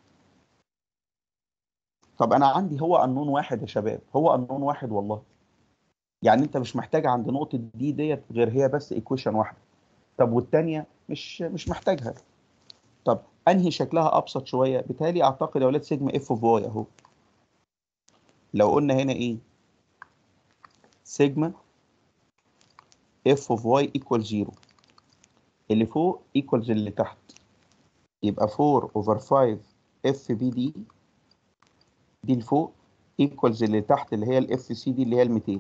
طب انا عندي هو قانون واحد يا شباب هو قانون واحد والله يعني انت مش محتاج عند نقطه دي ديت غير هي بس ايكويشن واحده طب والثانيه مش مش محتاجها طب انهي شكلها ابسط شويه بالتالي اعتقد يا اولاد سيجما اف اوف واي اهو لو قلنا هنا ايه سيجما اف اوف واي ايكوال 0 اللي فوق ايكوالز اللي تحت يبقى 4 اوفر 5 اف بي دي دي اللي فوق ايكوالز اللي تحت اللي هي الاف سي دي اللي هي ال 200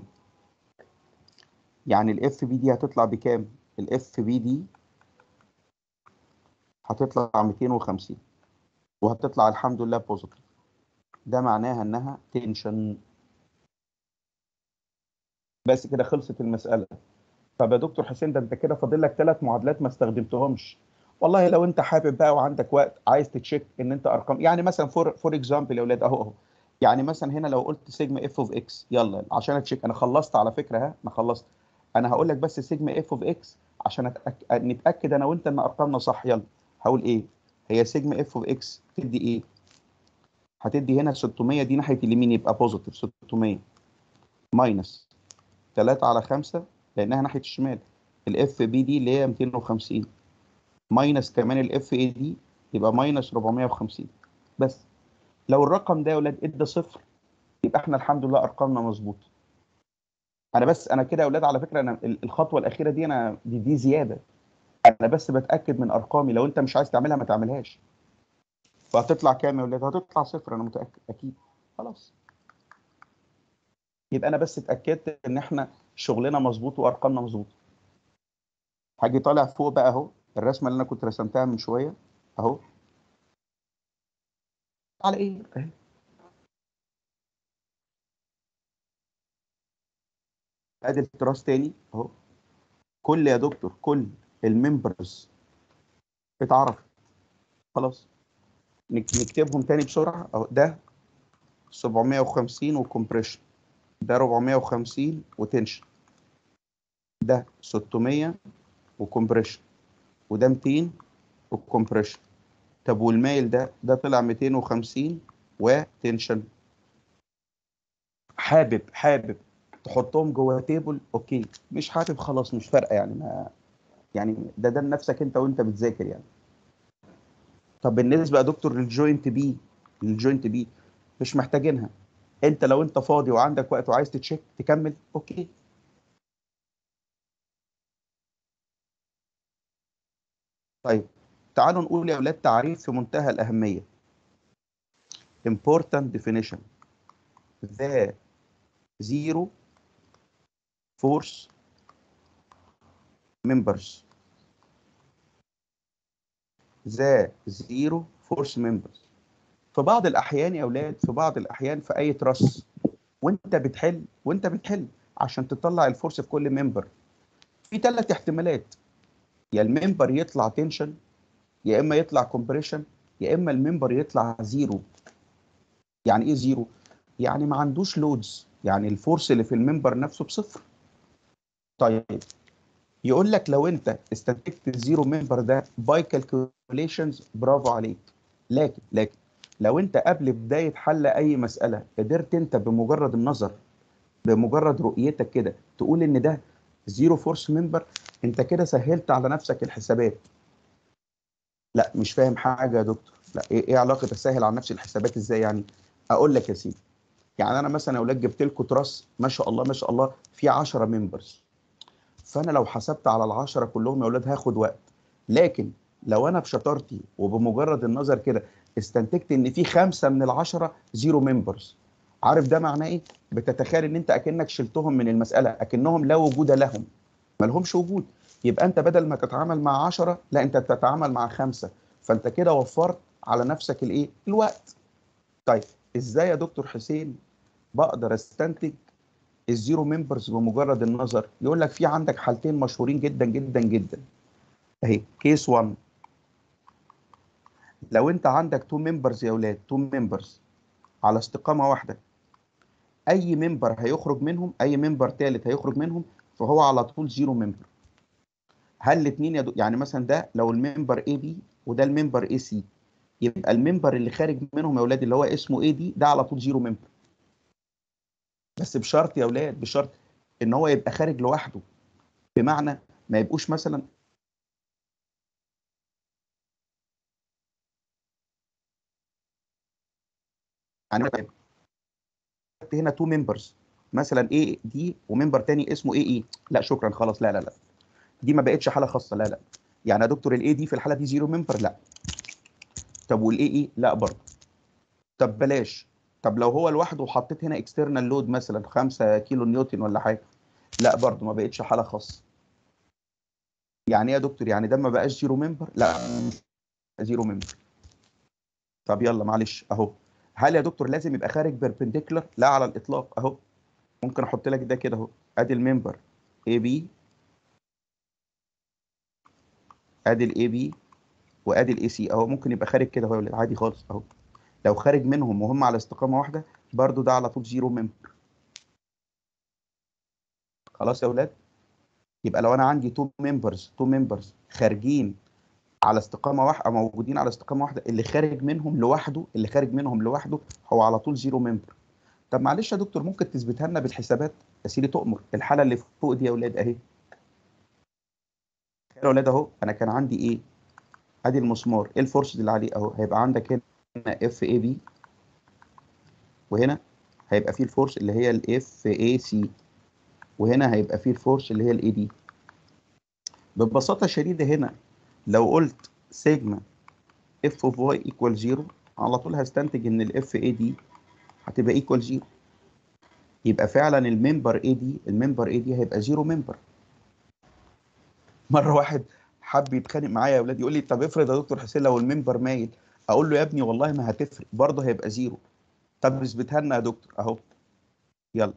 يعني الاف بي دي هتطلع بكام الاف بي دي هتطلع 250 وهتطلع الحمد لله بوزيتيف ده معناها انها تنشن بس كده خلصت المساله طب يا دكتور حسين ده انت كده فاضل لك ثلاث معادلات ما استخدمتهمش والله لو انت حابب بقى وعندك وقت عايز تتشيك ان انت ارقام يعني مثلا فور فور اكزامبل يا اولاد اهو اهو يعني مثلا هنا لو قلت سيجما اف اوف اكس يلا عشان اتشيك انا خلصت على فكره ها انا خلصت انا هقول لك بس سيجما اف اوف اكس عشان أتأك... نتاكد انا وانت ان ارقامنا صح يلا هقول ايه هي سيجما اف اوف اكس تدي ايه هتدي هنا 600 دي ناحيه اليمين يبقى بوزيتيف 600 ماينس 3 على 5 لانها ناحيه الشمال الاف بي دي اللي هي 250 ماينس كمان الاف اي دي يبقى ماينس 450 بس لو الرقم ده يا ولاد ادى صفر يبقى احنا الحمد لله ارقامنا مظبوطه انا بس انا كده يا ولاد على فكره انا ال- الخطوه الاخيره دي انا دي, دي زياده انا بس بتاكد من ارقامي لو انت مش عايز تعملها ما تعملهاش فهتطلع كام يا ولاد هتطلع صفر انا متاكد اكيد خلاص يبقى انا بس اتاكدت ان احنا شغلنا مظبوط وارقامنا مظبوطه هاجي طالع فوق بقى اهو الرسمه اللي انا كنت رسمتها من شويه اهو على ايه اهي ادي التراس تاني اهو كل يا دكتور كل الممبرز اتعرفت خلاص نك- نكتبهم تاني بسرعه اهو ده 750 وكمبريشن ده 450 وتنشن ده 600 وكمبريشن وده 200 وكمبريشن طب والمايل ده ده طلع 250 وتنشن حابب حابب تحطهم جوه تيبل اوكي مش حابب خلاص مش فارقه يعني ما يعني ده ده لنفسك انت وانت بتذاكر يعني طب بالنسبه يا دكتور للجوينت بي للجوينت بي مش محتاجينها انت لو انت فاضي وعندك وقت وعايز تتشيك تكمل اوكي طيب تعالوا نقول يا اولاد تعريف في منتهى الاهميه important definition the zero force members the zero force members في بعض الاحيان يا اولاد في بعض الاحيان في اي تراس وانت بتحل وانت بتحل عشان تطلع الفورس في كل ممبر في ثلاث احتمالات يا الممبر يطلع تنشن يا اما يطلع كومبريشن يا اما الممبر يطلع زيرو يعني ايه زيرو يعني ما عندوش لودز يعني الفورس اللي في الممبر نفسه بصفر طيب يقول لك لو انت استنتجت الزيرو ممبر ده باي كالكوليشنز برافو عليك لكن لكن لو انت قبل بدايه حل اي مساله قدرت انت بمجرد النظر بمجرد رؤيتك كده تقول ان ده زيرو فورس ممبر انت كده سهلت على نفسك الحسابات لا مش فاهم حاجه يا دكتور لا ايه, إيه علاقه اسهل على نفسي الحسابات ازاي يعني اقول لك يا سيدي يعني انا مثلا يا اولاد جبت لكم تراس ما شاء الله ما شاء الله في 10 ممبرز فانا لو حسبت على العشرة كلهم يا اولاد هاخد وقت لكن لو انا بشطارتي وبمجرد النظر كده استنتجت ان في خمسه من العشره زيرو ممبرز عارف ده معناه ايه؟ بتتخيل ان انت اكنك شلتهم من المساله اكنهم لا وجود لهم ما لهمش وجود يبقى انت بدل ما تتعامل مع 10 لا انت بتتعامل مع خمسه فانت كده وفرت على نفسك الايه؟ الوقت. طيب ازاي يا دكتور حسين بقدر استنتج الزيرو ممبرز بمجرد النظر؟ يقول لك في عندك حالتين مشهورين جدا جدا جدا. اهي كيس 1 لو انت عندك تو ممبرز يا اولاد تو ممبرز على استقامه واحده اي ممبر هيخرج منهم اي ممبر ثالث هيخرج منهم فهو على طول زيرو ممبر هل الاثنين يدو... يعني مثلا ده لو الممبر اي بي وده الممبر اي سي يبقى الممبر اللي خارج منهم يا اولاد اللي هو اسمه اي دي ده على طول زيرو ممبر بس بشرط يا اولاد بشرط ان هو يبقى خارج لوحده بمعنى ما يبقوش مثلا يعني هنا تو ممبرز مثلا اي دي وممبر تاني اسمه اي اي لا شكرا خلاص لا لا لا دي ما بقتش حاله خاصه لا لا يعني يا دكتور الاي دي في الحاله دي زيرو ممبر لا طب والاي اي لا برضه طب بلاش طب لو هو لوحده وحطيت هنا اكسترنال لود مثلا 5 كيلو نيوتن ولا حاجه لا برضه ما بقتش حاله خاصه يعني ايه يا دكتور يعني ده ما بقاش زيرو ممبر لا زيرو ممبر طب يلا معلش اهو هل يا دكتور لازم يبقى خارج بيربنديكولار لا على الاطلاق اهو ممكن احط لك ده كده اهو ادي الممبر اي بي ادي الاي بي وادي الاي سي اهو ممكن يبقى خارج كده اهو عادي خالص اهو لو خارج منهم وهم على استقامه واحده برضو ده على طول زيرو ممبر خلاص يا اولاد يبقى لو انا عندي تو ممبرز تو ممبرز خارجين على استقامه واحده أو موجودين على استقامه واحده اللي خارج منهم لوحده اللي خارج منهم لوحده هو على طول زيرو ممبر طب معلش يا دكتور ممكن تثبتها لنا بالحسابات يا سيدي تؤمر الحاله اللي فوق دي يا اولاد اهي يا اولاد اهو انا كان عندي ايه ادي المسمار ايه الفورس اللي عليه اهو هيبقى عندك هنا اف اي بي وهنا هيبقى فيه الفورس اللي هي الاف اي سي وهنا هيبقى فيه الفورس اللي هي الاي دي ببساطه شديده هنا لو قلت سيجما اف اوف واي ايكوال زيرو على طول هستنتج ان الاف اي دي هتبقى ايكوال زيرو يبقى فعلا الممبر اي دي الممبر اي دي هيبقى زيرو ممبر مره واحد حب يتخانق معايا يا اولاد يقول لي طب افرض يا دكتور حسين لو الممبر مايل اقول له يا ابني والله ما هتفرق برضه هيبقى زيرو طب اثبتها لنا يا دكتور اهو يلا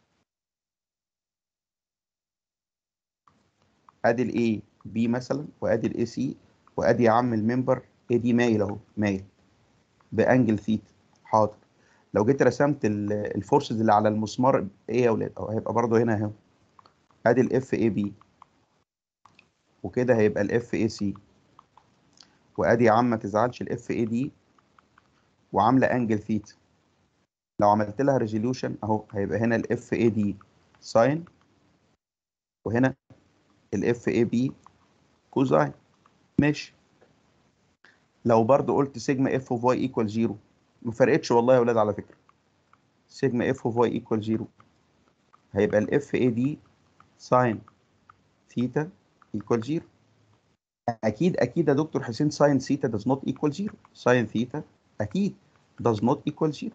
ادي الاي بي مثلا وادي الاي سي وادي يا عم الممبر اي دي مايل اهو مايل بانجل ثيتا حاضر لو جيت رسمت ال- الفورسز اللي على المسمار ايه يا اولاد اهو هيبقى برضه هنا اهو ادي الاف اي بي وكده هيبقى الاف اي سي وادي يا عم ما تزعلش الاف اي دي وعامله انجل ثيتا لو عملت لها ريزوليوشن اهو هيبقى هنا الاف اي دي ساين وهنا الاف اي بي كوزاين ماشي لو برضو قلت سيجما اف اوف واي ايكوال زيرو ما فرقتش والله يا ولاد على فكره سيجما اف اوف واي ايكوال زيرو هيبقى الاف اي دي ساين ثيتا ايكوال زيرو اكيد اكيد يا دكتور حسين ساين ثيتا does not equal زيرو ساين ثيتا اكيد does not equal زيرو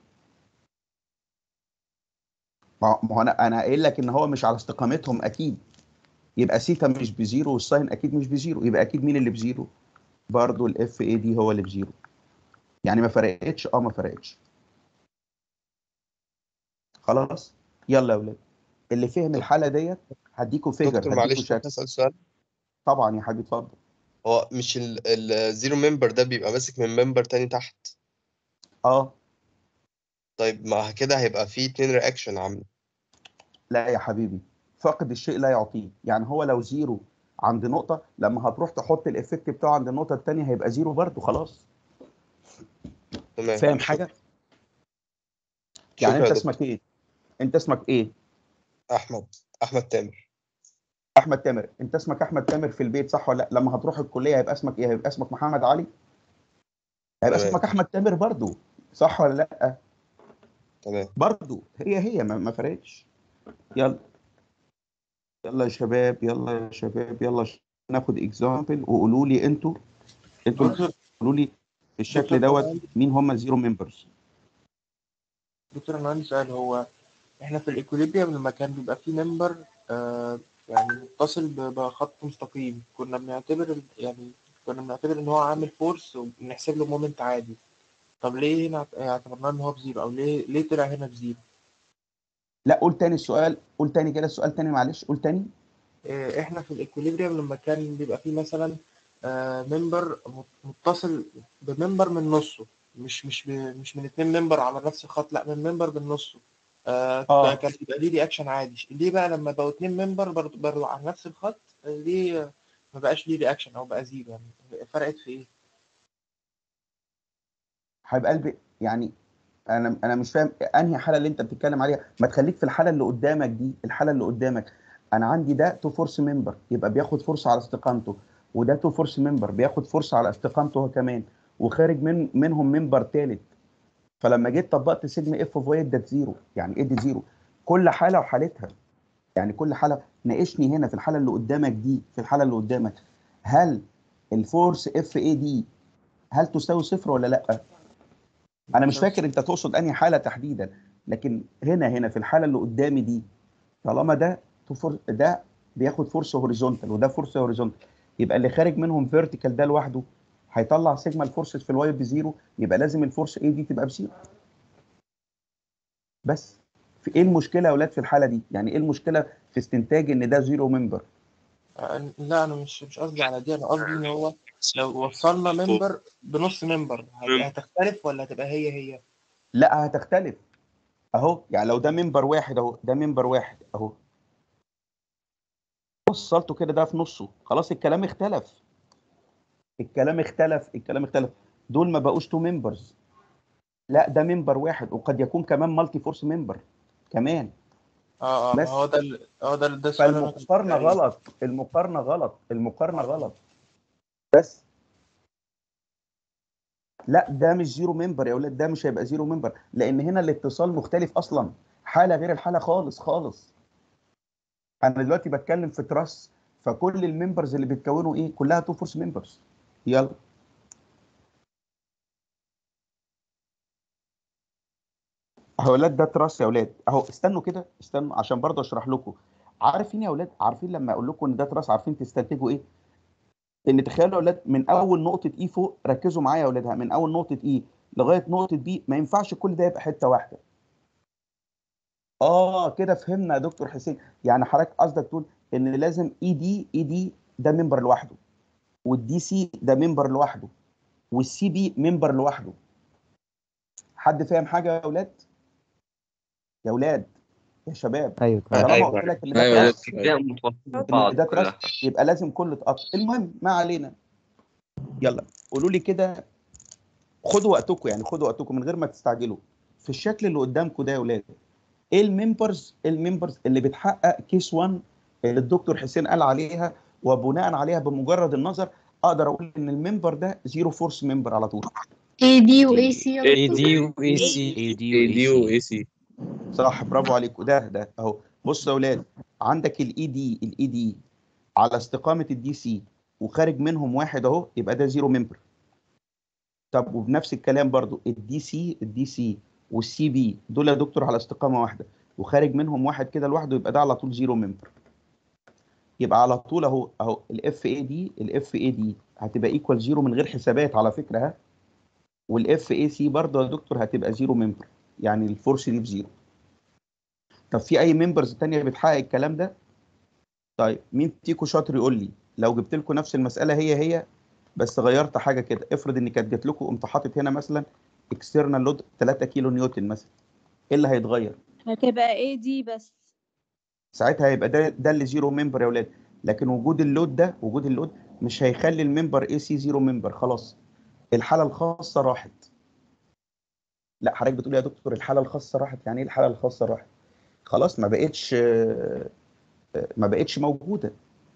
ما ما هو انا انا قايل لك ان هو مش على استقامتهم اكيد يبقى سيتا مش بزيرو والساين اكيد مش بزيرو يبقى اكيد مين اللي بزيرو برضو الاف اي دي هو اللي بزيرو يعني ما فرقتش اه ما فرقتش خلاص يلا يا ولاد اللي فهم الحاله ديت هديكوا فيجر دكتور هديكوا معلش شكل ممكن اسال سؤال طبعا يا حبيبي اتفضل هو مش الزيرو ممبر ده بيبقى ماسك من ممبر تاني تحت اه طيب ما كده هيبقى فيه اتنين رياكشن عامله لا يا حبيبي فاقد الشيء لا يعطيه يعني هو لو زيرو عند نقطة لما هتروح تحط الافكت بتاعه عند النقطة التانية هيبقى زيرو برضه خلاص تمام فاهم حاجة؟ يعني شكرا انت يا اسمك ايه؟ انت اسمك ايه؟ احمد احمد تامر احمد تامر انت اسمك احمد تامر في البيت صح ولا لا؟ لما هتروح الكلية هيبقى اسمك ايه؟ هيبقى اسمك محمد علي؟ هيبقى تمام. اسمك احمد تامر برضه صح ولا لا؟ تمام برضه هي هي ما, ما فرقتش يلا يلا يا شباب يلا يا شباب يلا ش- ناخد اكزامبل وقولوا لي انتوا انتوا دكتور قولوا لي في الشكل دكتور، دوت طبعاً. مين هم الزيرو ممبرز دكتور انا عندي سؤال هو احنا في الايكوليبريم لما كان بيبقى فيه ممبر آه يعني متصل ب- بخط مستقيم كنا بنعتبر ال- يعني كنا بنعتبر ان هو عامل فورس وبنحسب له مومنت عادي طب ليه هنا اعت- اعتبرناه ان هو بزيرو او ليه ليه طلع هنا بزيرو لا قول تاني السؤال قول تاني كده السؤال تاني معلش قول تاني آه احنا في الايكوليبريم لما كان بيبقى فيه مثلا آه ممبر مت- متصل بممبر من نصه مش مش ب- مش من اتنين ممبر على نفس الخط لا من ممبر من نصه آه آه. كان بيبقى ليه رياكشن عادي ليه بقى لما بقوا اتنين ممبر برضه برضه على نفس الخط آه، ليه ما بقاش ليه رياكشن او بقى زيرو يعني فرقت في ايه؟ حبيب قلبي يعني انا انا مش فاهم انهي حاله اللي انت بتتكلم عليها ما تخليك في الحاله اللي قدامك دي الحاله اللي قدامك انا عندي ده تو فورس ممبر يبقى بياخد فرصه على استقامته وده تو فورس ممبر بياخد فرصه على استقامته هو كمان وخارج من منهم ممبر ثالث فلما جيت طبقت سيجما اف اوف واي ادت زيرو يعني ادي زيرو كل حاله وحالتها يعني كل حاله ناقشني هنا في الحاله اللي قدامك دي في الحاله اللي قدامك هل الفورس اف اي دي هل تساوي صفر ولا لا؟ انا مش فاكر انت تقصد انهي حاله تحديدا لكن هنا هنا في الحاله اللي قدامي دي طالما ده تو فور- ده بياخد فرصه هوريزونتال وده فرصه هوريزونتال يبقى اللي خارج منهم فيرتيكال ده لوحده هيطلع سيجما الفورسز في الواي بزيرو يبقى لازم الفورس اي دي تبقى بزيرو بس في ايه المشكله يا اولاد في الحاله دي يعني ايه المشكله في استنتاج ان ده زيرو ممبر آه، لا انا مش مش قصدي على دي انا قصدي ان هو لو وصلنا ممبر بنص ممبر هت- مم. هتختلف ولا هتبقى هي هي لا هتختلف اهو يعني لو ده ممبر واحد اهو ده ممبر واحد اهو وصلته كده ده في نصه خلاص الكلام اختلف الكلام اختلف الكلام اختلف دول ما بقوش تو ممبرز لا ده ممبر واحد وقد يكون كمان مالتي فورس ممبر كمان اه اه بس. ما هو ده ال- اه ده ده السؤال اللي أنا كنت فالمقارنه بسأله. غلط المقارنه غلط المقارنه غلط بس لا ده مش زيرو ممبر يا اولاد ده مش هيبقى زيرو ممبر لان هنا الاتصال مختلف اصلا حاله غير الحاله خالص خالص انا دلوقتي بتكلم في تراس فكل الممبرز اللي بيتكونوا ايه كلها تو فورس ممبرز يلا اهو يا اولاد ده تراس يا اولاد اهو استنوا كده استنوا عشان برضه اشرح لكم عارفين يا اولاد عارفين لما اقول لكم ان ده تراس عارفين تستنتجوا ايه ان تخيلوا يا اولاد من اول نقطه اي فوق ركزوا معايا يا اولادها من اول نقطه اي لغايه نقطه بي ما ينفعش كل ده يبقى حته واحده اه كده فهمنا يا دكتور حسين يعني حضرتك قصدك تقول ان لازم اي دي اي دي ده ممبر لوحده والدي سي ده ممبر لوحده والسي بي ممبر لوحده حد فاهم حاجه يا اولاد يا اولاد يا شباب ايوه تمام طالما أيوة. قلت لك ان ده أيوة. تراس كده متوافقين بعض ان ده كلها. تراست يبقى لازم كله اتقطع المهم ما علينا يلا قولوا لي كده خدوا وقتكم يعني خدوا وقتكم من غير ما تستعجلوا في الشكل اللي قدامكم ده يا ولاد ايه الممبرز إيه الممبرز اللي بتحقق كيس 1 اللي الدكتور حسين قال عليها وبناء عليها بمجرد النظر اقدر اقول ان الممبر ده زيرو فورس ممبر على طول اي دي واي سي اي دي واي سي اي دي اي دي واي واي سي سي صح برافو عليكم ده ده اهو بصوا يا اولاد عندك الاي دي الاي دي على استقامه الدي سي وخارج منهم واحد اهو يبقى ده زيرو ممبر طب وبنفس الكلام برضو الدي سي الدي سي والسي بي دول يا دكتور على استقامه واحده وخارج منهم واحد كده لوحده يبقى ده على طول زيرو ممبر يبقى على طول اهو اهو الاف اي دي الاف اي دي هتبقى ايكوال زيرو من غير حسابات على فكره ها والاف اي سي برضه يا دكتور هتبقى زيرو ممبر يعني الفورس دي بزيرو طب في اي ممبرز تانية بتحقق الكلام ده طيب مين فيكم شاطر يقول لي لو جبت لكم نفس المساله هي هي بس غيرت حاجه كده افرض ان كانت جات لكم قمت حاطط هنا مثلا اكسترنال لود 3 كيلو نيوتن مثلا ايه اللي هيتغير هتبقى ايه دي بس ساعتها هيبقى ده ده اللي زيرو ممبر يا اولاد لكن وجود اللود ده وجود اللود مش هيخلي الممبر اي سي زيرو ممبر خلاص الحاله الخاصه راحت لا حضرتك بتقول يا دكتور الحاله الخاصه راحت يعني ايه الحاله الخاصه راحت خلاص ما بقتش آه، آه، ما بقتش موجوده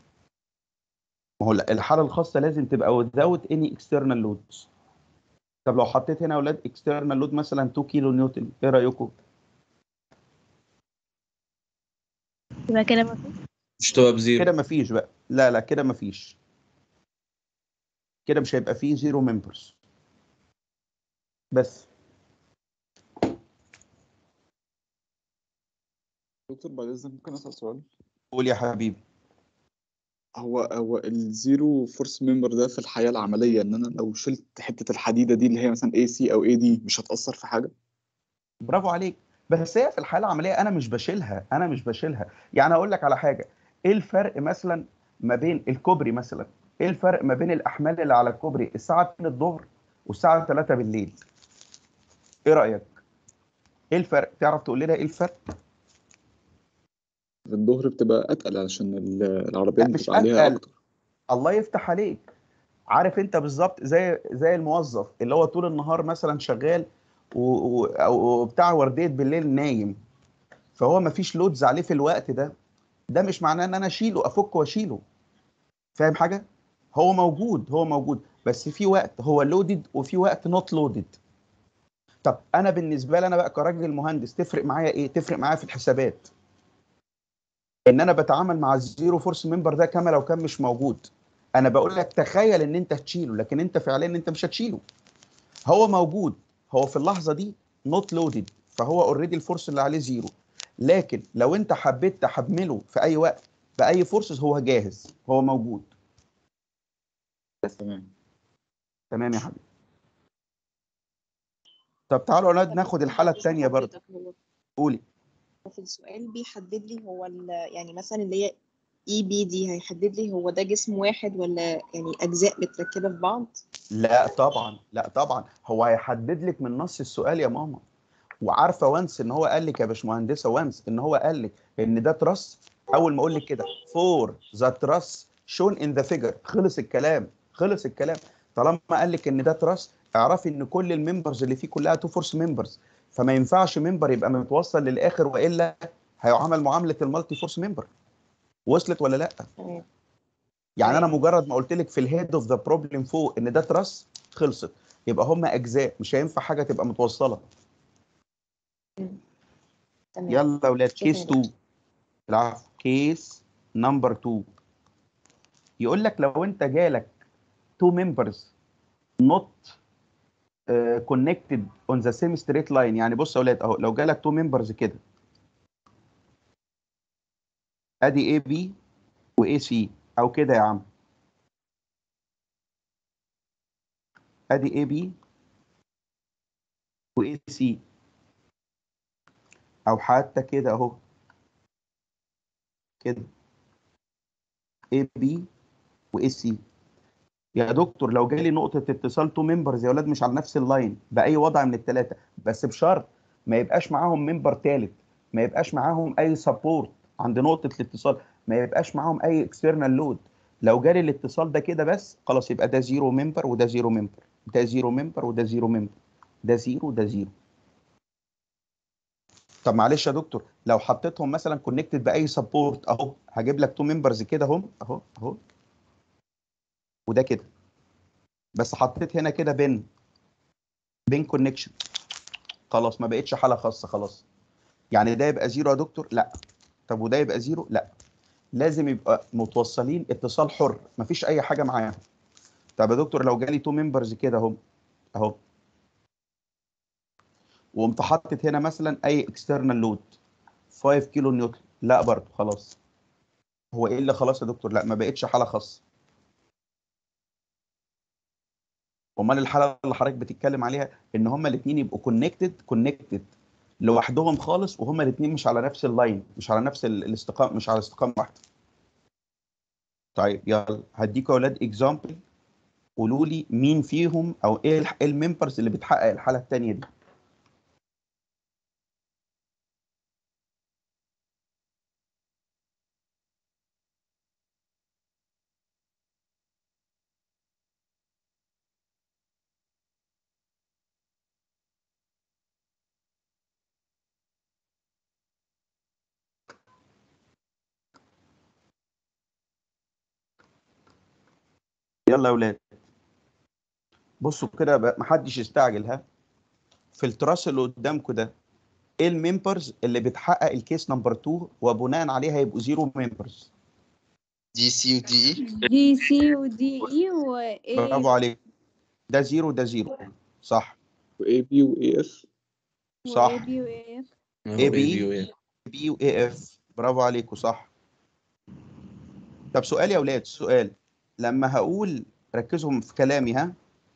ما هو لا، الحاله الخاصه لازم تبقى without any external loads طب لو حطيت هنا يا اولاد external load مثلا 2 كيلو نيوتن ايه رايكم يبقى كده مفيش مش تبقى بزيرو كده مفيش بقى لا لا كده مفيش كده مش هيبقى فيه زيرو ممبرز بس دكتور بعد اذنك ممكن اسال سؤال قول يا حبيبي هو هو الزيرو فورس ممبر ده في الحياه العمليه ان انا لو شلت حته الحديده دي اللي هي مثلا اي سي او اي دي مش هتاثر في حاجه برافو عليك بس هي في الحاله العمليه انا مش بشيلها انا مش بشيلها يعني اقول لك على حاجه ايه الفرق مثلا ما بين الكوبري مثلا ايه الفرق ما بين الاحمال اللي على الكوبري الساعه 2 الظهر والساعه 3 بالليل ايه رايك ايه الفرق تعرف تقول لنا ايه الفرق الظهر بتبقى اتقل علشان ال- العربيات لا، مش بتبقى عليها أتقل. اكتر الله يفتح عليك عارف انت بالظبط زي زي الموظف اللي هو طول النهار مثلا شغال و- و- أو- وبتاع ورديه بالليل نايم فهو ما فيش لودز عليه في الوقت ده ده مش معناه ان انا اشيله افك واشيله فاهم حاجه هو موجود هو موجود بس في وقت هو لودد وفي وقت نوت لودد طب انا بالنسبه لي انا بقى كراجل مهندس تفرق معايا ايه تفرق معايا في الحسابات ان انا بتعامل مع الزيرو فورس ممبر ده كما لو كان مش موجود انا بقول لك تخيل ان انت تشيله لكن انت فعليا انت مش هتشيله هو موجود هو في اللحظه دي نوت لودد فهو اوريدي الفورس اللي عليه زيرو لكن لو انت حبيت تحمله في اي وقت باي فورسز هو جاهز هو موجود تمام تمام يا حبيبي طب تعالوا يا اولاد ناخد الحاله الثانيه برضه قولي في السؤال بيحدد لي هو ال- يعني مثلا اللي هي اي بي دي هيحدد لي هو ده جسم واحد ولا يعني اجزاء متركبه في بعض لا طبعا لا طبعا هو هيحدد لك من نص السؤال يا ماما وعارفه وانس ان هو قال لك يا باشمهندسه وانس ان هو قال لك ان ده تراس اول ما اقول لك كده فور ذا تراس شون ان ذا فيجر خلص الكلام خلص الكلام طالما قال لك ان ده تراس اعرفي ان كل الممبرز اللي فيه كلها تو فورس ممبرز فما ينفعش ممبر يبقى متوصل للاخر والا هيعامل معامله المالتي فورس ممبر وصلت ولا لا تمام يعني انا مجرد ما قلت لك في الهيد اوف ذا بروبلم فوق ان ده تراس خلصت يبقى هم اجزاء مش هينفع حاجه تبقى متوصله تمام يلا يا اولاد شكراً كيس يا 2 العفو كيس نمبر 2 يقول لك لو انت جالك تو ممبرز نوت كونكتد اون ذا سيم ستريت لاين يعني بص يا اولاد اهو لو جالك تو ممبرز كده ادي اي بي واي سي او كده يا عم ادي اي بي واي سي او حتى كده اهو كده اي بي واي سي يا دكتور لو جالي نقطة اتصال تو ممبرز يا ولاد مش على نفس اللاين بأي وضع من الثلاثة بس بشرط ما يبقاش معاهم ممبر ثالث ما يبقاش معاهم أي سبورت عند نقطة الاتصال ما يبقاش معاهم أي اكسترنال لود لو جالي الاتصال ده كده بس خلاص يبقى ده زيرو ممبر وده زيرو ممبر ده زيرو ممبر وده زيرو ممبر ده زيرو وده زيرو طب معلش يا دكتور لو حطيتهم مثلا كونكتد باي سبورت اهو هجيب لك تو ممبرز كده اهم اهو اهو وده كده بس حطيت هنا كده بين بين كونكشن خلاص ما بقتش حاله خاصه خلاص يعني ده يبقى زيرو يا دكتور لا طب وده يبقى زيرو لا لازم يبقى متوصلين اتصال حر مفيش اي حاجه معاهم طب يا دكتور لو جالي تو ممبرز كده اهو اهو وقمت حاطط هنا مثلا اي اكسترنال لود 5 كيلو نيوتن لا برضه خلاص هو ايه اللي خلاص يا دكتور لا ما بقتش حاله خاصه امال الحاله اللي حضرتك بتتكلم عليها ان هما الاثنين يبقوا كونكتد كونكتد لوحدهم خالص وهما الاثنين مش على نفس اللاين مش على نفس ال- الاستقامه مش على استقامه واحده طيب يلا هديكوا يا اولاد اكزامبل قولوا لي مين فيهم او ايه الح- إيه الممبرز اللي بتحقق الحاله الثانيه دي يلا يا اولاد بصوا كده بقى، محدش يستعجل ها في التراس اللي قدامكم ده ايه الممبرز اللي بتحقق الكيس نمبر 2 وبناء عليها يبقوا زيرو ممبرز دي سي ودي اي دي سي ودي اي و برافو اي عليك ده زيرو ده زيرو صح واي بي واي اف صح واي بي واي اف اي بي بي واي اف برافو عليكم صح طب سؤال يا اولاد سؤال لما هقول ركزوا في كلامي ها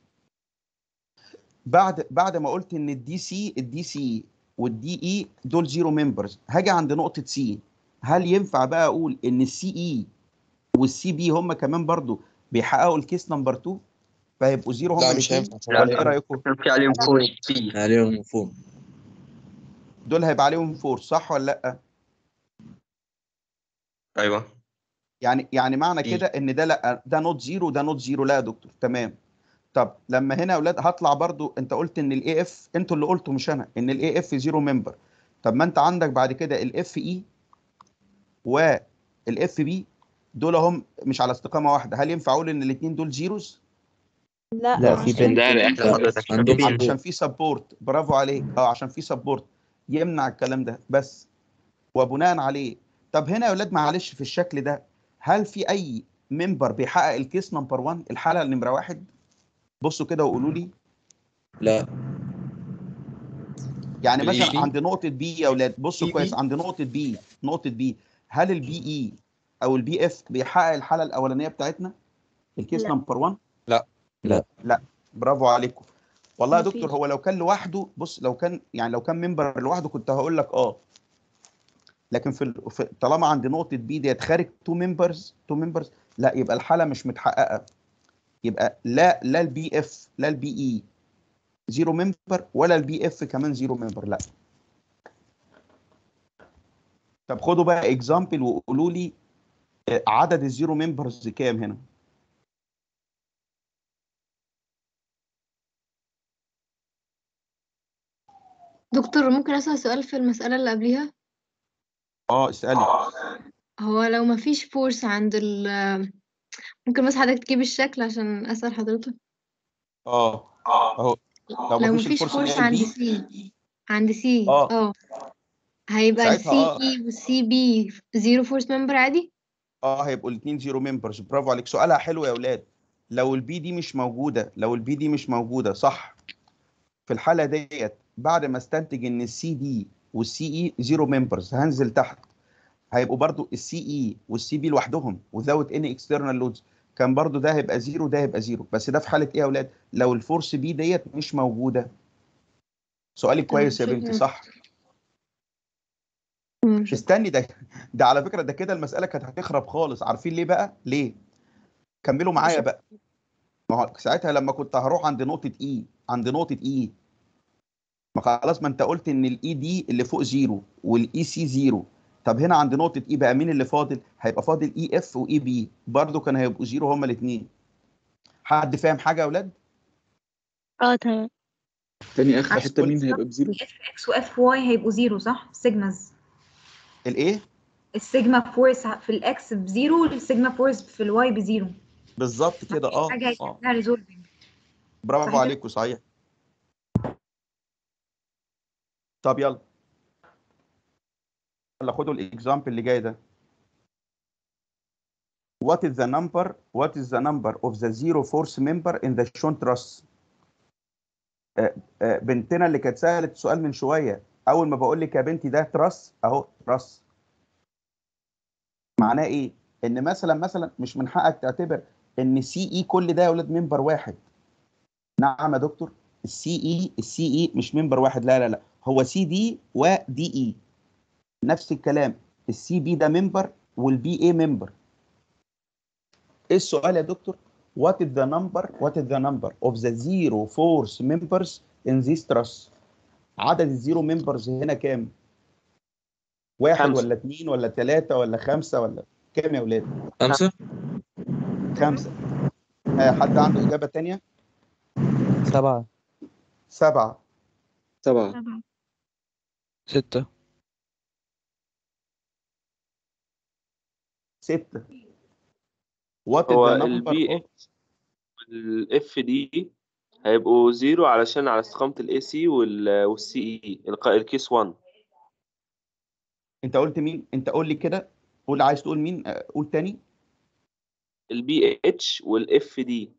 بعد بعد ما قلت ان الدي سي الدي سي والدي اي دول زيرو ممبرز هاجي عند نقطه سي هل ينفع بقى اقول ان السي اي والسي بي هم كمان برضو بيحققوا الكيس نمبر 2 فهيبقوا زيرو هم لا مش الاثنين هينفع ولا ايه رايكم في عليهم فوق سي عليهم فوق دول هيبقى عليهم فورس صح ولا لا ايوه يعني يعني معنى إيه؟ كده ان ده لا ده نوت زيرو ده نوت زيرو لا يا دكتور تمام طب لما هنا يا اولاد هطلع برضو انت قلت ان الاي اف انتوا اللي قلتوا مش انا ان الاي اف زيرو ممبر طب ما انت عندك بعد كده الاف اي والاف بي دول هم مش على استقامه واحده هل ينفع اقول ان الاثنين دول زيروز لا لا، في عشان بنت. ده احنا حضرتك عندهم في عشان في سبورت برافو عليك اه عشان في سبورت يمنع الكلام ده بس وبناء عليه طب هنا يا اولاد معلش في الشكل ده هل في اي ممبر بيحقق الكيس نمبر 1 الحاله نمره واحد بصوا كده وقولوا لي لا يعني الإي مثلا بي؟ عند نقطه بي يا اولاد بصوا إي كويس بي؟ عند نقطه بي نقطه بي هل البي اي او البي اف بيحقق الحاله الاولانيه بتاعتنا الكيس لا. نمبر 1 لا. لا. لا برافو عليكم والله يا مفيش. دكتور هو لو كان لوحده بص لو كان يعني لو كان ممبر لوحده كنت هقول لك اه لكن في, ال- في طالما عند نقطه بي ديت خارج تو ممبرز تو ممبرز لا يبقى الحاله مش متحققه يبقى لا لا البي اف لا البي اي زيرو ممبر ولا البي اف كمان زيرو ممبر لا طب خدوا بقى اكزامبل وقولوا لي آه، عدد الزيرو ممبرز كام هنا دكتور ممكن أسأل سؤال في المسألة اللي قبليها اه اسالي هو لو مفيش فورس عند ال ممكن بس حضرتك تجيب الشكل عشان أسأل حضرتك اه اهو لو لو مفيش مفيش الفورس فورس ال عند بي سي عند سي اه اه هيبقى ساعتها السي اه اي والسي بي زيرو فورس ممبر عادي اه هيبقوا الاثنين زيرو ممبرز برافو عليك سؤالها حلو يا اولاد لو البي دي مش موجوده لو البي دي مش موجوده صح في الحاله ديت بعد ما استنتج ان السي دي والسي اي زيرو ممبرز هنزل تحت هيبقوا برضو السي اي والسي بي لوحدهم without any external loads كان برضو ده هيبقى زيرو ده هيبقى زيرو بس ده في حاله ايه يا اولاد لو الفورس بي ديت مش موجوده سؤالي تمام كويس يا بنتي شكرا صح تمام شكرا استني ده ده على فكره ده كده المساله كانت هتخرب خالص عارفين ليه بقى ليه كملوا معايا بقى ما هو ساعتها لما كنت هروح عند نقطه اي عند نقطه اي ما خلاص ما انت قلت ان الاي دي اللي فوق زيرو والاي سي زيرو طب هنا عند نقطه اي بقى مين اللي فاضل هيبقى فاضل اي اف واي بي برضو كان هيبقوا زيرو هما الاثنين حد فاهم حاجه يا اولاد اه تمام تاني اخر بس حته كل مين هيبقى بزيرو اف اكس واف واي هيبقوا زيرو صح سيجماز الايه السيجما فورس في الاكس بزيرو السيجما فورس في الواي بزيرو بالظبط كده اه حاجه اه هيتعمل لها ريزولفنج برافو صح كده عليكم صحيح طب يلا يلا خدوا الاكزامبل اللي جاي ده What is the number what is the number of the zero force member in the shown truss آه، آه، بنتنا اللي كانت سألت سؤال من شوية أول ما بقول لك يا بنتي ده تراس أهو تراس معناه إيه؟ إن مثلا مثلا مش من حقك تعتبر إن سي إي كل ده يا ولاد ممبر واحد نعم يا دكتور السي إي السي إي مش ممبر واحد لا لا لا هو سي دي ودي إي نفس الكلام السي بي ده ممبر والبي اي ممبر ايه السؤال يا دكتور what is the number what is the number of the zero force members in this truss عدد الزيرو ممبرز هنا كام واحد خمسة. ولا اتنين ولا تلاتة ولا خمسة ولا كام يا ولاد خمسة خمسة آه حد عنده إجابة تانية سبعة سبعة سبعة ستة ستة what is هو the number البي of والاف دي هيبقوا زيرو علشان على استقامة الاي سي والسي اي الكيس 1 انت قلت مين انت قول لي كده قول عايز تقول مين آه، قول تاني البي اتش والاف دي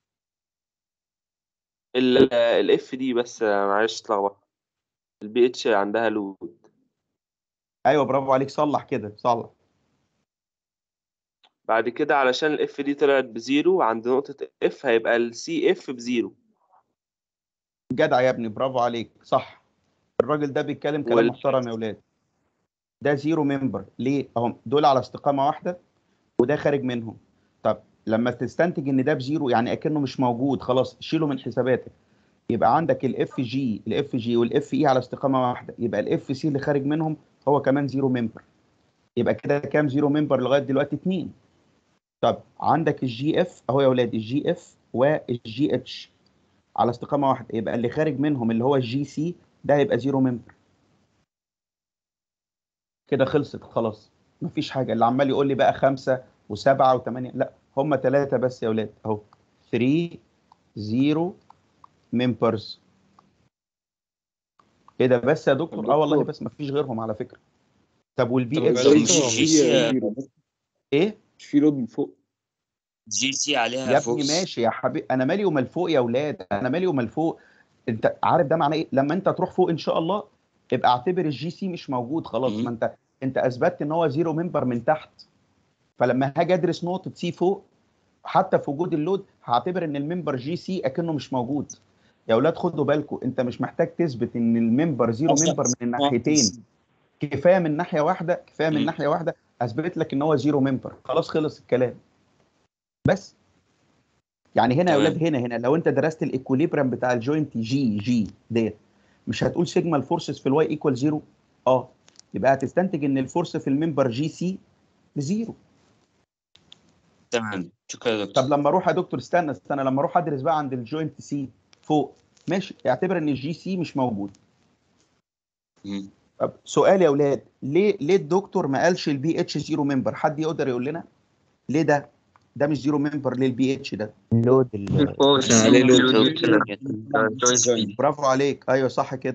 الاف دي بس معلش اتلخبط البي اتش عندها لود ايوه برافو عليك صلح كده صلح بعد كده علشان الاف دي طلعت بزيرو عند نقطة اف هيبقى السي اف بزيرو جدع يا ابني برافو عليك صح الراجل ده بيتكلم كلام وال- محترم يا ولاد ده زيرو ممبر ليه اهم دول على استقامه واحده وده خارج منهم طب لما تستنتج ان ده بزيرو يعني اكنه مش موجود خلاص شيله من حساباتك يبقى عندك الاف جي الاف جي والاف اي على استقامه واحده يبقى الاف سي اللي خارج منهم هو كمان زيرو ممبر يبقى كده كام زيرو ممبر لغايه دلوقتي اتنين طب عندك الجي اف اهو يا ولاد الجي اف والجي اتش على استقامه واحده يبقى اللي خارج منهم اللي هو الجي سي ده هيبقى زيرو ممبر كده خلصت خلاص مفيش حاجه اللي عمال يقول لي بقى خمسه وسبعه وثمانيه لا هم ثلاثه بس يا ولاد اهو 3 0 ممبرز ايه ده بس يا دكتور اه والله بس مفيش غيرهم على فكره طب طب والبي يا اتش دكتور دي هو مش زيرو ايه مش في لود من فوق جي سي عليها يا ابني فورس ماشي يا حبيبي انا مالي ومال فوق يا اولاد انا مالي ومال فوق انت عارف ده معناه ايه لما انت تروح فوق ان شاء الله ابقى اعتبر الجي سي مش موجود خلاص ما انت انت اثبتت ان هو زيرو ممبر من تحت فلما هاجي ادرس نقطه سي فوق حتى في وجود اللود هعتبر ان الممبر جي سي اكنه مش موجود يا اولاد خدوا بالكم انت مش محتاج تثبت ان الممبر زيرو أصلاً ممبر من الناحيتين كفايه من ناحيه واحده كفايه من مم. ناحيه واحده اثبت لك ان هو زيرو ممبر خلاص خلص الكلام بس يعني هنا يا تمام. اولاد هنا هنا لو انت درست الايكوليبريم بتاع الجوينت جي جي ديت مش هتقول سيجما الفورسز في الواي ايكوال زيرو اه يبقى هتستنتج ان الفورس في الممبر جي سي بزيرو تمام شكرا يا دكتور طب لما اروح يا دكتور استنى استنى لما اروح ادرس بقى عند الجوينت سي فوق ماشي اعتبر ان الجي سي مش موجود مم. طب سؤال يا اولاد ليه ليه الدكتور ما قالش البي اتش زيرو ممبر حد يقدر يقول لنا ليه ده ده مش زيرو ممبر ليه البي اتش ده اللود الفورس عشان عليه لود جوينت برافو عليك ايوه صح كده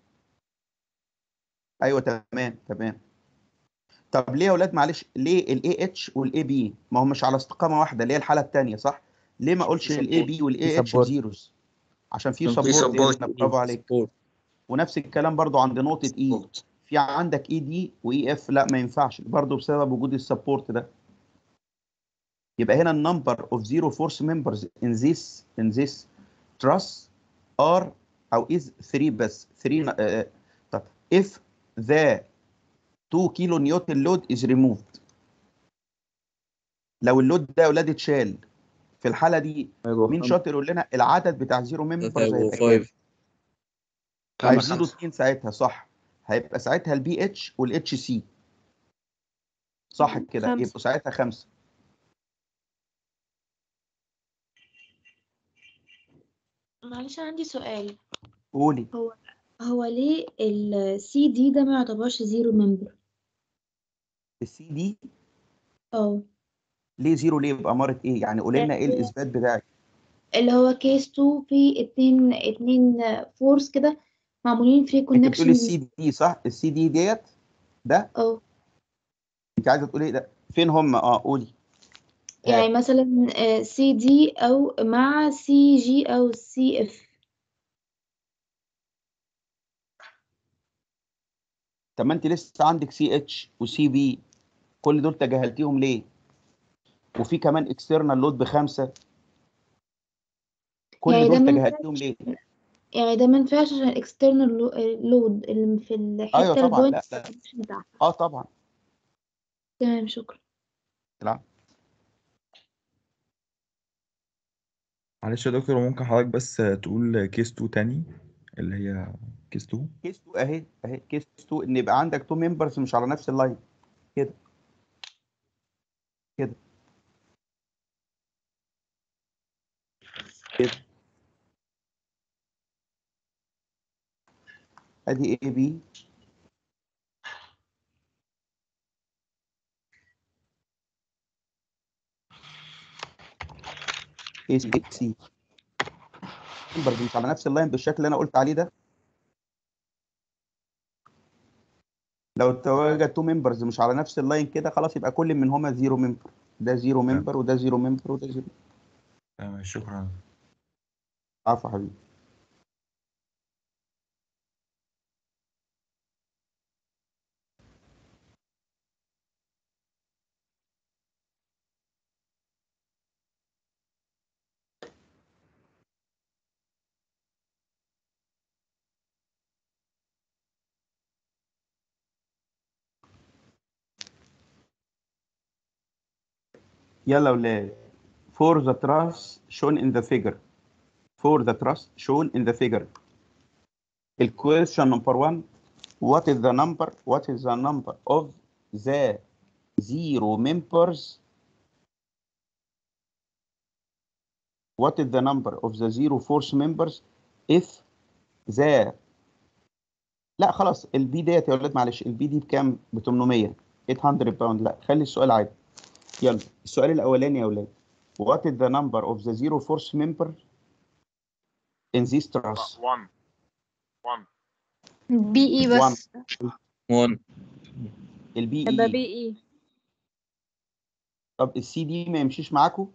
ايوه تمام تمام طب ليه يا اولاد معلش ليه الاي اتش والاي بي ما هم مش على استقامه واحده اللي هي الحاله الثانيه صح ليه ما اقولش الاي بي والاي اتش support. زيروز عشان في عشان في سبورت support. برافو عليك ونفس الكلام برضو عند نقطه اي في عندك اي دي واي اف لا ما ينفعش برضو بسبب وجود السبورت ده يبقى هنا النمبر اوف زيرو فورس ممبرز ان ذيس ان ذيس تراس ار او از 3 بس 3 طب if the 2 كيلو نيوتن لود از removed لو اللود ده يا اولاد اتشال في الحاله دي مين شاطر يقول لنا العدد بتاع زيرو ممبرز هيبقوا هيبقى كام؟ 5 هيزيدوا اتنين ساعتها صح هيبقى ساعتها البي اتش والاتش سي صح كده خمسة. يبقوا ساعتها خمسه معلش أنا عندي سؤال قولي هو هو ليه ال CD ده ما يعتبرش زيرو ممبر السي دي اه ليه زيرو ليه يبقى اماره ايه يعني قولي لنا ايه الاثبات بتاعك اللي هو كيس 2 في اتنين اتنين فورس كده معمولين فري انت بتقولي كونكشن السي دي صح السي دي ديت ده اه انت عايزه تقولي ايه ده فين هم اه قولي يعني مثلا سي دي او مع سي جي او سي اف طب ما انت لسه عندك سي اتش وسي بي كل دول تجاهلتيهم ليه وفي كمان اكسترنال لود بخمسه كل يعني ده دول ما تجاهلتيهم ليه يعني ده ما ينفعش عشان الاكسترنال لود اللي في الحته ايوه طبعا لا الجوينت لا بتاعها اه طبعا تمام شكرا لا معلش يا دكتور ممكن حضرتك بس تقول كيس 2 تاني اللي هي كيس 2 كيس 2 اهي اهي كيس 2 ان يبقى عندك تو ممبرز مش على نفس اللاين كده كده كده ادي اي بي اي سي سي ممبرز مش على نفس اللاين بالشكل اللي انا قلت عليه ده لو تواجد تو ممبرز مش على نفس اللاين كده خلاص يبقى كل منهما زيرو ممبر ده زيرو ممبر وده زيرو ممبر وده زيرو تمام شكرا عفوا حبيبي يلا ولاد for the truss shown in the figure for the truss shown in the figure the question number one what is the number what is the number of the zero members what is the number of the zero force members if the لا خلاص البي ديت يا ولاد معلش البي دي بكام ب 800 800 باوند لا خلي السؤال عادي يلا السؤال الاولاني يا ولاد what is the number of the zero force member in this truss 1 1 بي اي بس 1 البي يبقى اي بي اي طب السي دي ما يمشيش معاكم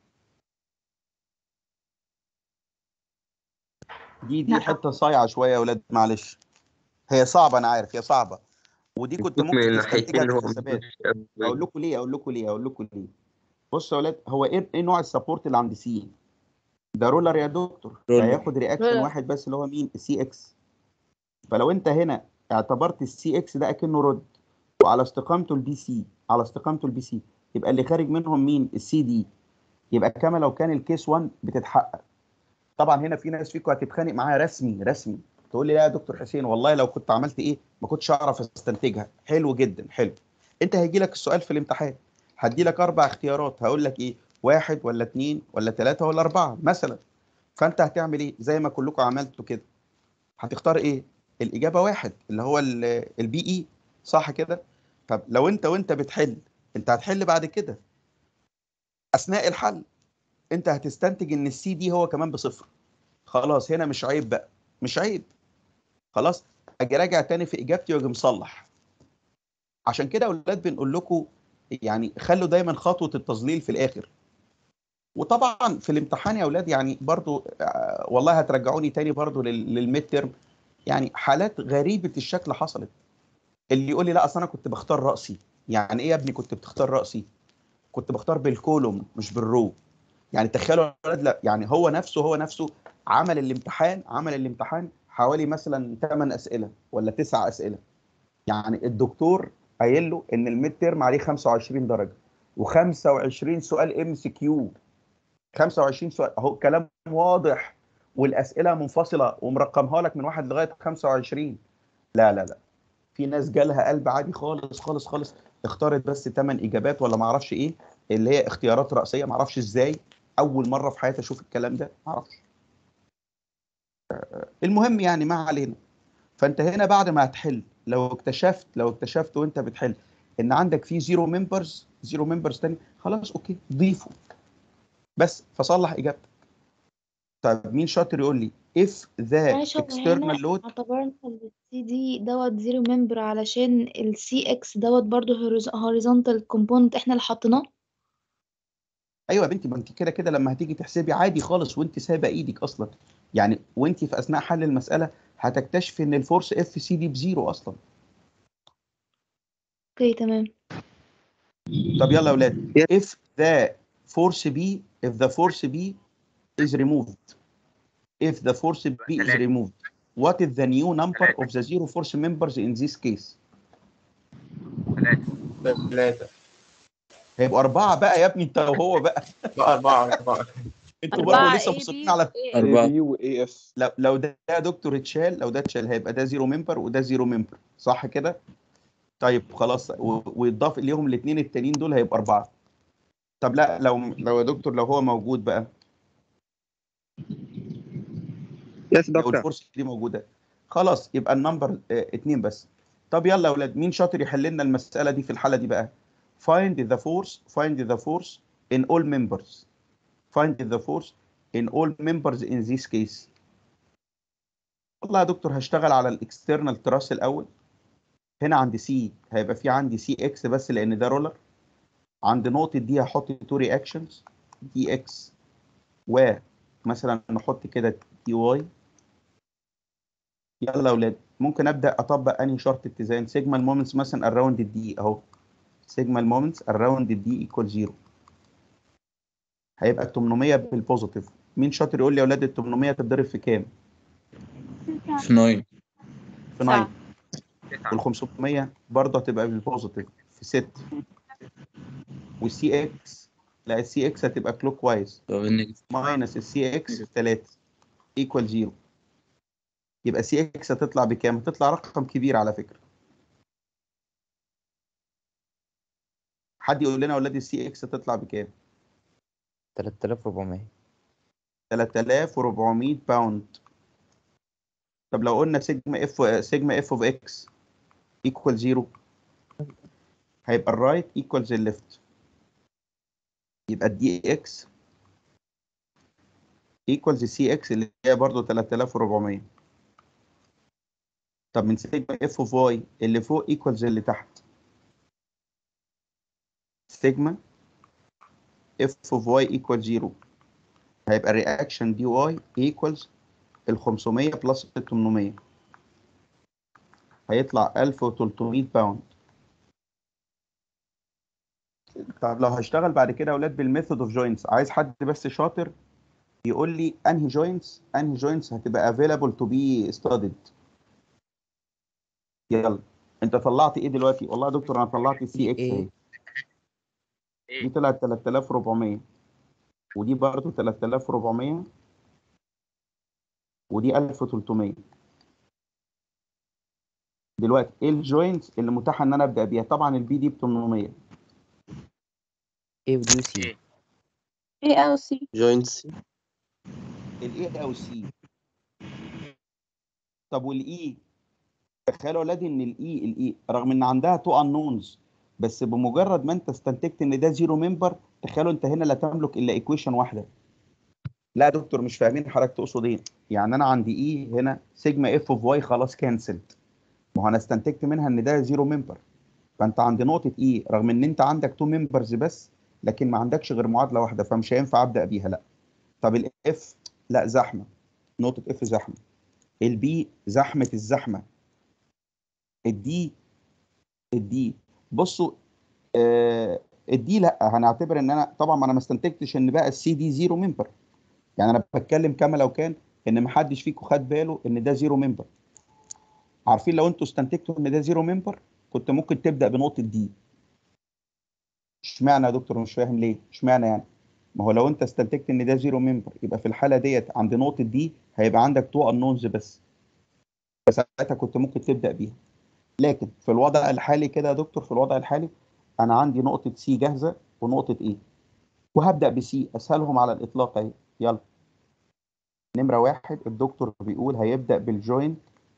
دي دي لا. حته صايعه شويه يا ولاد معلش هي صعبه انا عارف هي صعبه ودي كنت من ممكن الناحيتين تستنتجها هو في الحسابات مش اقول لكم ليه اقول لكم ليه اقول لكم ليه بصوا يا ولاد هو ايه ايه نوع السبورت اللي عند سي ده رولر يا دكتور رولر. هياخد رياكشن رولر. واحد بس اللي هو مين السي اكس فلو انت هنا اعتبرت السي اكس ده اكنه رد وعلى استقامته البي سي على استقامته البي سي يبقى اللي خارج منهم مين السي دي يبقى كما لو كان الكيس 1 بتتحقق طبعا هنا في ناس فيكم هتتخانق معايا رسمي رسمي تقول لي لا يا دكتور حسين والله لو كنت عملت ايه ما كنتش اعرف استنتجها حلو جدا حلو انت هيجي لك السؤال في الامتحان هدي لك اربع اختيارات هقول لك ايه واحد ولا اتنين ولا تلاته ولا اربعه مثلا فانت هتعمل ايه زي ما كلكم عملتوا كده هتختار ايه الاجابه واحد اللي هو البي اي صح كده طب لو انت وانت بتحل انت هتحل بعد كده اثناء الحل انت هتستنتج ان السي دي هو كمان بصفر خلاص هنا مش عيب بقى مش عيب خلاص اجي راجع تاني في اجابتي واجي مصلح عشان كده يا اولاد بنقول لكم يعني خلوا دايما خطوه التظليل في الاخر وطبعا في الامتحان يا اولاد يعني برضو آه، والله هترجعوني تاني برضو للميد تيرم يعني حالات غريبه الشكل حصلت اللي يقول لي لا اصل انا كنت بختار راسي يعني ايه يا ابني كنت بتختار راسي كنت بختار بالكولوم مش بالرو يعني تخيلوا يا ولاد لا يعني هو نفسه هو نفسه عمل الامتحان عمل الامتحان حوالي مثلا 8 اسئله ولا 9 اسئله يعني الدكتور قايل له ان الميد تيرم عليه 25 درجه و25 سؤال ام سي كيو 25 سؤال اهو كلام واضح والاسئله منفصله ومرقمها لك من واحد لغايه 25 لا لا لا في ناس جالها قلب عادي خالص خالص خالص اختارت بس 8 اجابات ولا ما اعرفش ايه اللي هي اختيارات رئيسيه ما اعرفش ازاي اول مره في حياتي اشوف الكلام ده ما اعرفش آه، المهم يعني ما علينا فانت هنا بعد ما هتحل لو اكتشفت لو اكتشفت وانت بتحل ان عندك في زيرو ممبرز زيرو ممبرز تاني خلاص اوكي ضيفه بس فصلح اجابتك طيب مين شاطر يقول لي if the معلش هو هنا external load اعتبرنا السي دي دوت زيرو ممبر علشان السي اكس دوت برضه هوريزونتال كومبوننت احنا اللي حطيناه ايوه يا بنتي ما انت كده كده لما هتيجي تحسبي عادي خالص وانت سايبه ايدك اصلا يعني وانت في اثناء حل المساله هتكتشفي ان الفورس اف سي دي بزيرو اصلا اوكي تمام طب يلا يا اولاد if the force B if the force B is removed if the force B is removed what is the new number of the zero force members in this case ثلاثة هيبقوا أربعة بقى يا ابني أنت وهو بقى لا أربعة أربعة أنتوا أربعة برضه لسه A, مصرين B على و A. أربعة. بي واي اف لو لو ده ده دكتور اتشال لو ده اتشال هيبقى ده زيرو ممبر وده زيرو ممبر صح كده؟ طيب خلاص و- ويتضاف ليهم الاثنين التانيين دول هيبقى أربعة طب لا لو لو يا دكتور لو هو موجود بقى يس لو دكتور الفرصة دي موجودة خلاص يبقى النمبر آه، اتنين بس طب يلا يا اولاد مين شاطر يحل لنا المسألة دي في الحالة دي بقى find the force find the force in all members find the force in all members in this case والله يا دكتور هشتغل على الاكسترنال تراس الاول هنا عند سي هيبقى في عندي سي اكس بس لان ده رولر عند نقطة دي هحط تو رياكشنز دي اكس ومثلا نحط كده دي واي يلا يا اولاد ممكن ابدا اطبق انهي شرط اتزان سيجما المومنتس مثلا اراوند الدي اهو سيجما المومنتس اراوند الدي ايكوال زيرو هيبقى 800 بالبوزيتيف مين شاطر يقول لي يا اولاد ال 800 تتضرب في كام؟ في ناين في 9 وال 500 برضه هتبقى بالبوزيتيف في 6 والسي اكس لا السي اكس هتبقى كلوك وايز طب النيجاتيف ماينس السي اكس في 3 ايكوال زيرو يبقى سي اكس هتطلع بكام؟ هتطلع رقم كبير على فكره حد يقول لنا يا اولاد السي اكس هتطلع بكام؟ 3400 3400 باوند طب لو قلنا سيجما اف سيجما اف اوف اكس ايكوال زيرو هيبقى الرايت ايكوالز الليفت يبقى الدي اكس ايكوالز السي اكس اللي هي برضه 3400 طب من سيجما اف اوف واي اللي فوق ايكوالز اللي تحت سيجما اف اوف واي ايكوال زيرو هيبقى الرياكشن دي واي ايكوالز ال 500 بلس ال 800 هيطلع 1300 باوند طب لو هشتغل بعد كده يا اولاد بالميثود اوف جوينتس عايز حد بس شاطر بيقول لي انهي جوينتس انهي جوينتس هتبقى available to be studied يلا انت طلعت ايه دلوقتي والله يا دكتور انا طلعت سي اكس اهي دي طلعت 3400 ودي برضه 3400 ودي 1300 دلوقتي ايه الجوينتس اللي متاحه ان انا ابدا بيها طبعا البي دي ب 800 ايه ودي وسي ايه او سي جوينت سي الاي او سي طب والاي تخيلوا يا اولادي ان الاي الاي رغم ان عندها تو انونز بس بمجرد ما انت استنتجت ان ده زيرو ممبر تخيلوا انت هنا لا تملك الا ايكويشن واحده لا يا دكتور مش فاهمين حضرتك تقصد ايه يعني انا عندي اي هنا سيجما اف اوف واي خلاص كانسلد ما هو انا استنتجت منها ان ده زيرو ممبر فانت عند نقطه اي رغم ان انت عندك تو ممبرز بس لكن ما عندكش غير معادله واحده فمش هينفع ابدا بيها لا طب الاف لا زحمه نقطه اف زحمه البي زحمه الزحمه الدي الدي بصوا آه الدي لا هنعتبر ان انا طبعا ما انا ما استنتجتش ان بقى السي دي زيرو ممبر يعني انا بتكلم كما لو كان ان ما حدش فيكم خد باله ان ده زيرو ممبر عارفين لو انتوا استنتجتوا ان ده زيرو ممبر كنت ممكن تبدا بنقطه دي اشمعنى يا دكتور مش فاهم ليه اشمعنى يعني ما هو لو انت استنتجت ان ده زيرو ممبر يبقى في الحاله ديت عند نقطه دي هيبقى عندك تو انونز بس فساعتها كنت ممكن تبدا بيها لكن في الوضع الحالي كده يا دكتور في الوضع الحالي انا عندي نقطه سي جاهزه ونقطه ايه وهبدا بسي اسهلهم على الاطلاق اهي يلا نمره واحد الدكتور بيقول هيبدا بالجوينت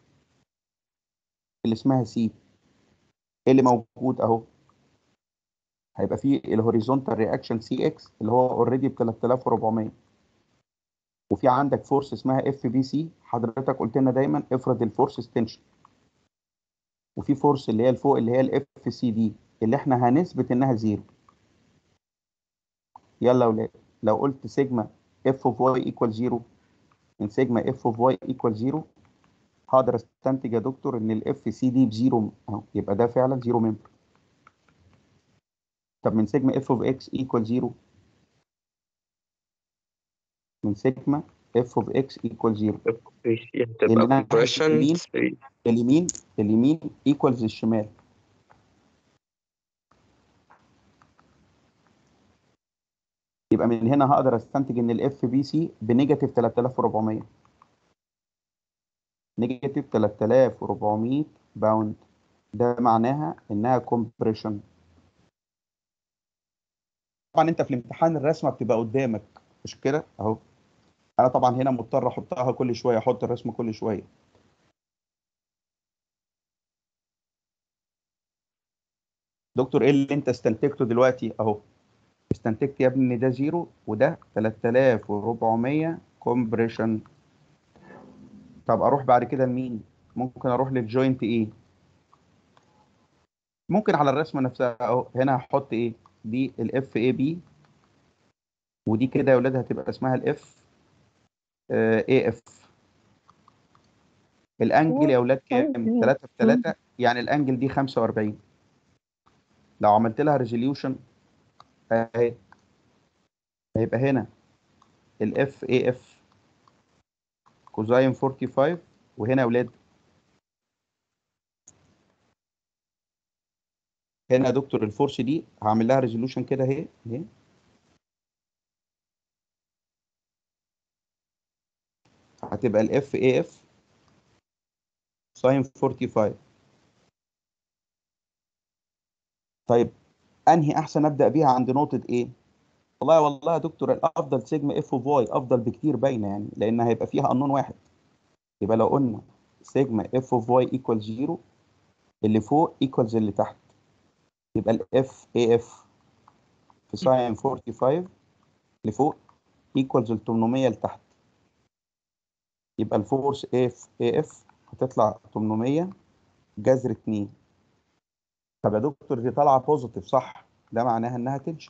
اللي اسمها سي اللي موجود اهو هيبقى فيه الهوريزونتال رياكشن سي اكس اللي هو اوريدي ب 3400 وفي عندك فورس اسمها اف بي سي حضرتك قلت لنا دايما افرض الفورس تنشن وفي فورس اللي هي الفوق اللي هي الاف سي دي اللي احنا هنثبت انها زيرو يلا يا ولاد لو قلت سيجما اف اوف واي ايكوال زيرو من سيجما اف اوف واي ايكوال زيرو هقدر استنتج يا دكتور ان الاف سي دي بزيرو اهو يبقى ده فعلا زيرو ممبر طب من سيجما اف اوف اكس ايكوال زيرو من سيجما اف اوف اكس ايكوال زيرو هتبقى compression اليمين اليمين اليمين ايكوالز الشمال يبقى من هنا هقدر استنتج ان الاف بي سي بنيجاتيف 3400 نيجاتيف 3400 باوند ده معناها انها كومبريشن طبعا انت في الامتحان الرسمه بتبقى قدامك مش كده اهو انا طبعا هنا مضطر احطها كل شويه احط الرسمه كل شويه دكتور ايه اللي انت استنتجته دلوقتي اهو استنتجت يا ابني ان ده زيرو وده 3400 كومبريشن طب اروح بعد كده لمين ممكن اروح للجوينت ايه ممكن على الرسمه نفسها اهو هنا هحط ايه دي الاف اي بي ودي كده يا ولاد هتبقى اسمها الاف اي اف الانجل يا ولاد كام 3 في 3 يعني الانجل دي 45 لو عملت لها ريزوليوشن اهي هيبقى هنا الاف اي اف كوزاين 45 وهنا يا ولاد هنا يا دكتور الفورس دي هعمل لها ريزوليوشن كده اهي اهي هتبقى الاف اي اف ساين 45 طيب انهي احسن ابدا بيها عند نقطه ايه والله والله يا دكتور الافضل سيجما اف اوف واي افضل بكتير باينه يعني لان هيبقى فيها انون واحد يبقى لو قلنا سيجما اف اوف واي ايكوال 0 اللي فوق ايكوالز اللي تحت يبقى الاف اي اف في ساين 45 اللي فوق ايكوالز ال 800 لتحت يبقى الفورس اف اي اف هتطلع 800 جذر 2 طب يا دكتور دي طالعه بوزيتيف صح ده معناها انها تنشن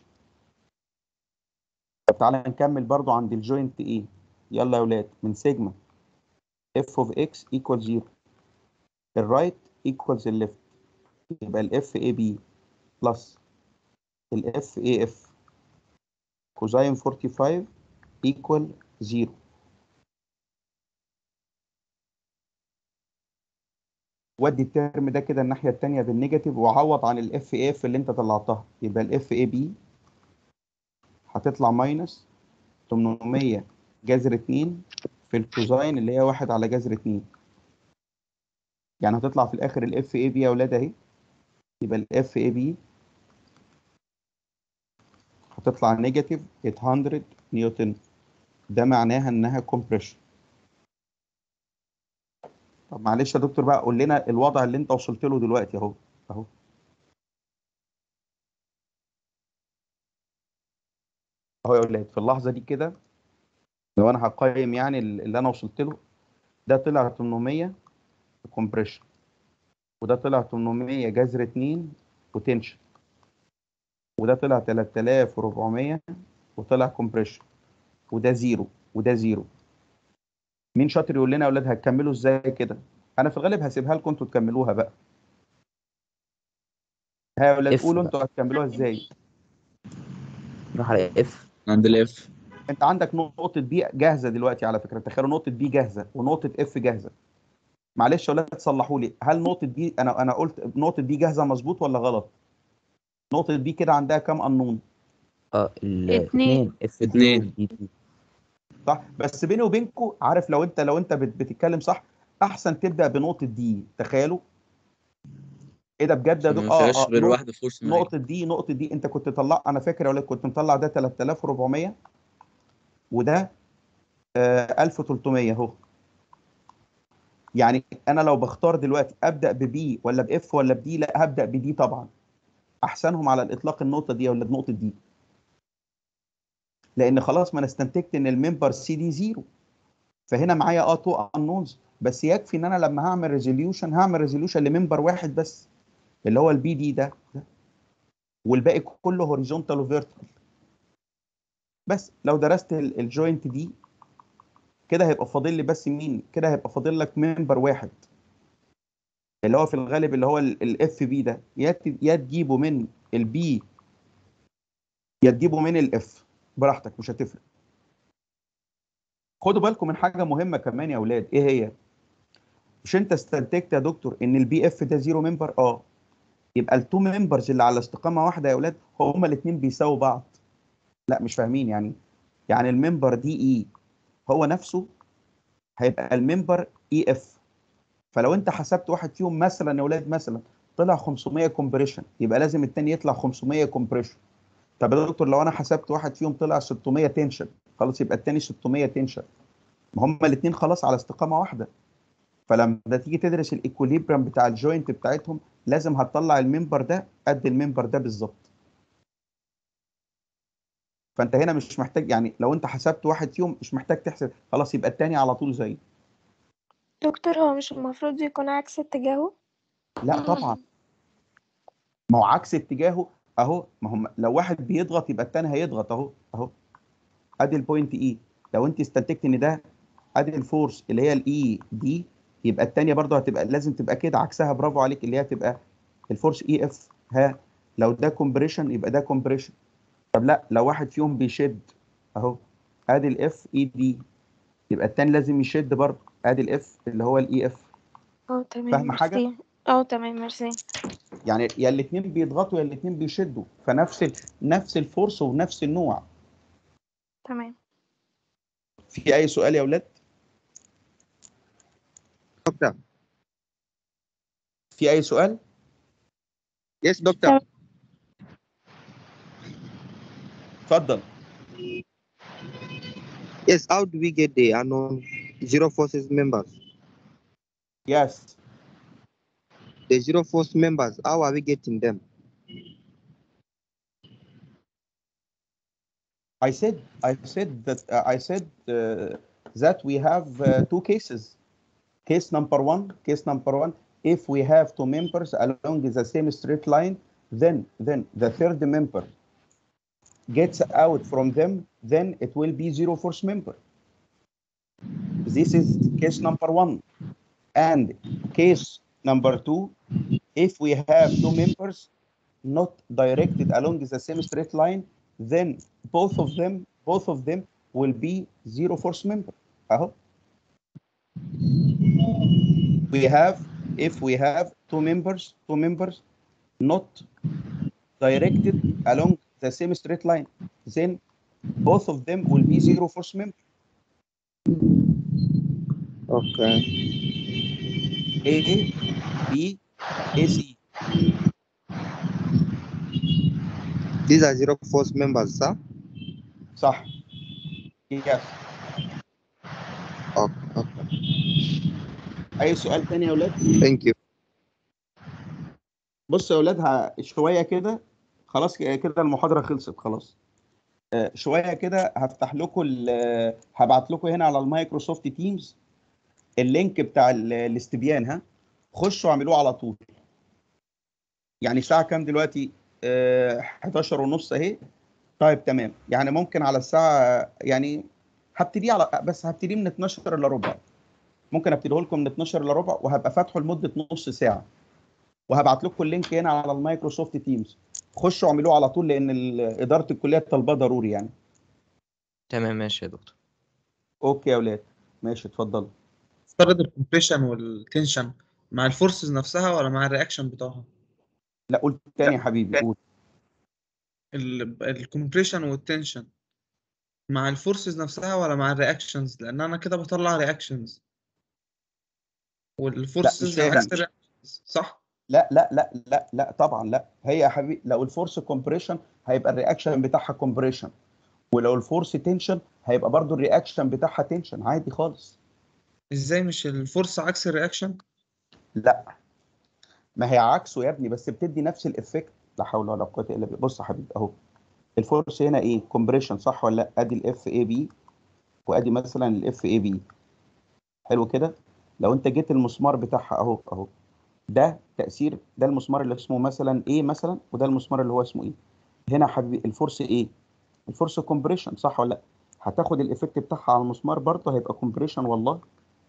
طب تعالى نكمل برضو عند الجوينت ايه يلا يا ولاد من سيجما اف اوف اكس ايكوال 0 الرايت ايكوالز الليفت يبقى الاف اي بي بلس الاف اي اف كوزاين 45 ايكوال زيرو ودي الترم ده كده الناحيه الثانيه بالنيجاتيف وعوض عن الاف اف اللي انت طلعتها يبقى الاف اي بي هتطلع ماينس 800 جذر 2 في الكوزاين اللي هي 1 على جذر 2 يعني هتطلع في الاخر الاف اي بي يا اولاد اهي يبقى الاف اي بي هتطلع نيجاتيف 800 نيوتن ده معناها انها كومبريشن طب معلش يا دكتور بقى قول لنا الوضع اللي انت وصلت له دلوقتي اهو اهو اهو يا اولاد في اللحظه دي كده لو انا هقيم يعني اللي انا وصلت له ده طلع 800 كومبريشن وده طلع 800 جذر 2 وتنشن وده طلع 3400 وطلع كومبريشن وده زيرو وده زيرو مين شاطر يقول لنا يا اولاد هتكملوا ازاي كده انا في الغالب هسيبها لكم انتوا تكملوها بقى ها يا اولاد اف قولوا بقى. انتوا هتكملوها ازاي نروح على اف عند الاف انت عندك نقطه بي جاهزه دلوقتي على فكره تخيلوا نقطه بي جاهزه ونقطه اف جاهزه معلش يا اولاد تصلحوا لي هل نقطه بي انا انا قلت نقطه بي جاهزه مظبوط ولا غلط نقطه بي كده عندها كام قانون اه اتنين. الاثنين اف دي اتنين. ودي دي صح بس بيني وبينكم عارف لو انت لو انت بت- بتتكلم صح احسن تبدا بنقطه دي تخيلوا ايه ده بجد يا عشان دك ما فيهاش غير نق- واحده فورس مايل نقطه دي نقطه دي انت كنت طلع انا فاكر يا ولاد كنت مطلع ده 3400 وده آه 1300 اهو يعني انا لو بختار دلوقتي ابدا ببي ولا باف ولا بدي لا هبدا بدي طبعا احسنهم على الاطلاق النقطه دي ولا النقطه دي لان خلاص ما انا استنتجت ان الممبر سي دي زيرو فهنا معايا اه تو انونز بس يكفي ان انا لما هعمل ريزوليوشن هعمل ريزوليوشن لممبر واحد بس اللي هو البي دي ده, ده. والباقي كله هوريزونتال وفيرتيكال بس لو درست ال- الجوينت دي كده هيبقى فاضل لي بس مين كده هيبقى فاضل لك ممبر واحد اللي هو في الغالب اللي هو الاف بي ده يا ت- يا تجيبه من البي يا تجيبه من الاف براحتك مش هتفرق خدوا بالكم من حاجه مهمه كمان يا اولاد ايه هي مش انت استنتجت يا دكتور ان البي اف ده زيرو ممبر اه يبقى التو ممبرز اللي على استقامه واحده يا اولاد هما الاثنين بيساووا بعض لا مش فاهمين يعني يعني الممبر دي اي هو نفسه هيبقى الممبر اي اف فلو انت حسبت واحد فيهم مثلا يا اولاد مثلا طلع 500 كومبريشن يبقى لازم التاني يطلع 500 كومبريشن طب يا دكتور لو انا حسبت واحد فيهم طلع 600 تنشن خلاص يبقى التاني 600 تنشن ما هما الاثنين خلاص على استقامه واحده فلما تيجي تدرس الايكوليبريم بتاع الجوينت بتاعتهم لازم هتطلع الممبر ده قد الممبر ده بالظبط فانت هنا مش محتاج يعني لو انت حسبت واحد فيهم مش محتاج تحسب خلاص يبقى التاني على طول زيه دكتور هو مش المفروض يكون عكس اتجاهه لا طبعا ما هو عكس اتجاهه اهو ما هم لو واحد بيضغط يبقى التاني هيضغط اهو اهو ادي البوينت اي لو انت استنتجت ان ده ادي الفورس اللي هي الاي دي يبقى التانية برضه هتبقى لازم تبقى كده عكسها برافو عليك اللي هي تبقى الفورس اي اف ها لو ده كومبريشن يبقى ده كومبريشن طب لا لو واحد فيهم بيشد اهو ادي الاف اي دي يبقى التاني لازم يشد برضه ادي الاف اللي هو الاي اف اه تمام فاهمة حاجة؟ ميرسي اه تمام ميرسي يعني يا الاثنين بيضغطوا يا الاثنين بيشدوا فنفس ال... نفس الفورس ونفس النوع تمام في اي سؤال يا اولاد دكتور في اي سؤال يس دكتور اتفضل yes how do we get the unknown zero forces members yes the zero force members how are we getting them I said I said that uh, I said uh, that we have uh, two cases. Case number one, case number one. If we have two members along the same straight line, then then the third member gets out from them, then it will be zero force member. This is case number one. And case number two, if we have two members not directed along the same straight line, then both of them both of them will be zero force member اهو we have if we have two members two members not directed along the same straight line then both of them will be zero force member Okay. A B AC These are zero force members, sir. صح yes Okay. okay. اي سؤال تاني يا اولاد Thank you. بصوا يا اولاد ه- شويه كده خلاص ك- كده المحاضره خلصت خلاص آه، شويه كده هفتح لكم ال- هبعت لكم هنا على المايكروسوفت تيمز اللينك بتاع ال- الاستبيان ها خشوا اعملوه على طول يعني الساعه كام دلوقتي آه، 11 ونص اهي طيب تمام يعني ممكن على الساعه يعني هبتدي على بس هبتدي من 12 الا ربع ممكن ابتديه لكم من 12 الا ربع وهبقى فاتحه لمده نص ساعه وهبعت لكم اللينك هنا على المايكروسوفت تيمز خشوا اعملوه على طول لان ال- اداره الكليه طالباه ضروري يعني تمام ماشي يا دكتور اوكي يا اولاد ماشي اتفضلوا افترض الكومبريشن والتنشن مع الفورسز نفسها ولا مع الرياكشن بتاعها لا قول تاني يا حبيبي قول الكومبريشن والتنشن مع الفورسز نفسها ولا مع الرياكشنز لان انا كده بطلع رياكشنز والفورسز فاهم. عكس الرياكشنز صح لا لا لا لا لا طبعا لا هي يا حبيبي لو الفورس كومبريشن هيبقى الرياكشن بتاعها كومبريشن ولو الفورس تنشن هيبقى برضو الرياكشن بتاعها تنشن عادي خالص ازاي مش الفورس عكس الرياكشن لا ما هي عكسه يا ابني بس بتدي نفس الافكت لا حول ولا قوه الا بالله بص يا حبيبي اهو الفورس هنا ايه كومبريشن صح ولا لا ادي الاف اي بي وادي مثلا الاف اي بي حلو كده لو انت جيت المسمار بتاعها اهو اهو ده تاثير ده المسمار اللي اسمه مثلا ايه مثلا وده المسمار اللي هو اسمه ايه هنا يا حبيبي الفورس ايه الفورس كومبريشن صح ولا لا هتاخد الايفكت بتاعها على المسمار برضه هيبقى كومبريشن والله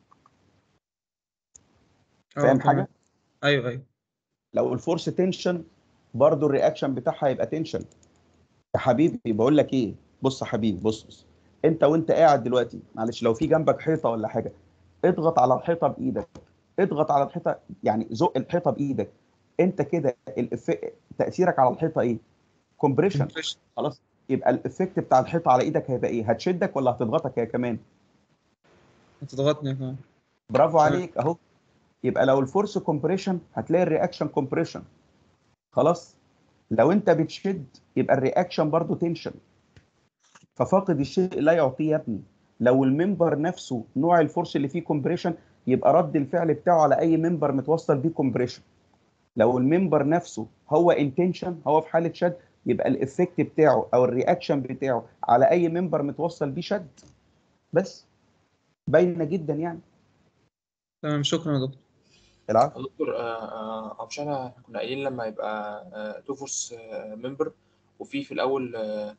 اه فاهم تمام. حاجه ايوه ايوه لو الفورس تنشن برضه الرياكشن بتاعها هيبقى تنشن يا حبيبي بقول لك ايه بص يا حبيبي بص بص انت وانت قاعد دلوقتي معلش لو في جنبك حيطه ولا حاجه اضغط على الحيطه بايدك اضغط على الحيطه يعني زق الحيطه بايدك انت كده الإف... تاثيرك على الحيطه ايه كومبريشن خلاص يبقى الافكت بتاع الحيطه على ايدك هيبقى ايه هتشدك ولا هتضغطك هي كمان هتضغطني كمان برافو عليك اهو يبقى لو الفورس كومبريشن هتلاقي الرياكشن كومبريشن خلاص لو انت بتشد يبقى الرياكشن برضو تنشن ففاقد الشيء لا يعطيه يا ابني لو الممبر نفسه نوع الفورس اللي فيه كومبريشن يبقى رد الفعل بتاعه على اي ممبر متوصل بيه كومبريشن لو الممبر نفسه هو انتنشن هو في حاله شد يبقى الافكت بتاعه او الرياكشن بتاعه على اي ممبر متوصل بيه شد بس باينه جدا يعني تمام شكرا يا دكتور العفو دكتور آه، آه، مش احنا كنا قايلين لما يبقى تو فورس ممبر وفي في الاول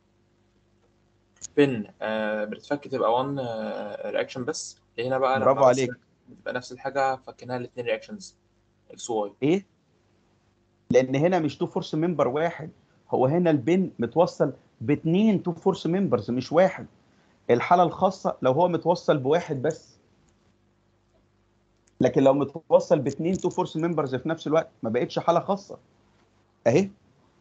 بن بتتفك تبقى 1 رياكشن بس هنا بقى برافو لما بس عليك. بتبقى نفس الحاجه فكيناها الاثنين رياكشنز اكس واي ايه لان هنا مش تو فورس ممبر واحد هو هنا البن متوصل باثنين تو فورس ممبرز مش واحد الحاله الخاصه لو هو متوصل بواحد بس لكن لو متوصل باثنين تو فورس ممبرز في نفس الوقت ما بقتش حاله خاصه اهي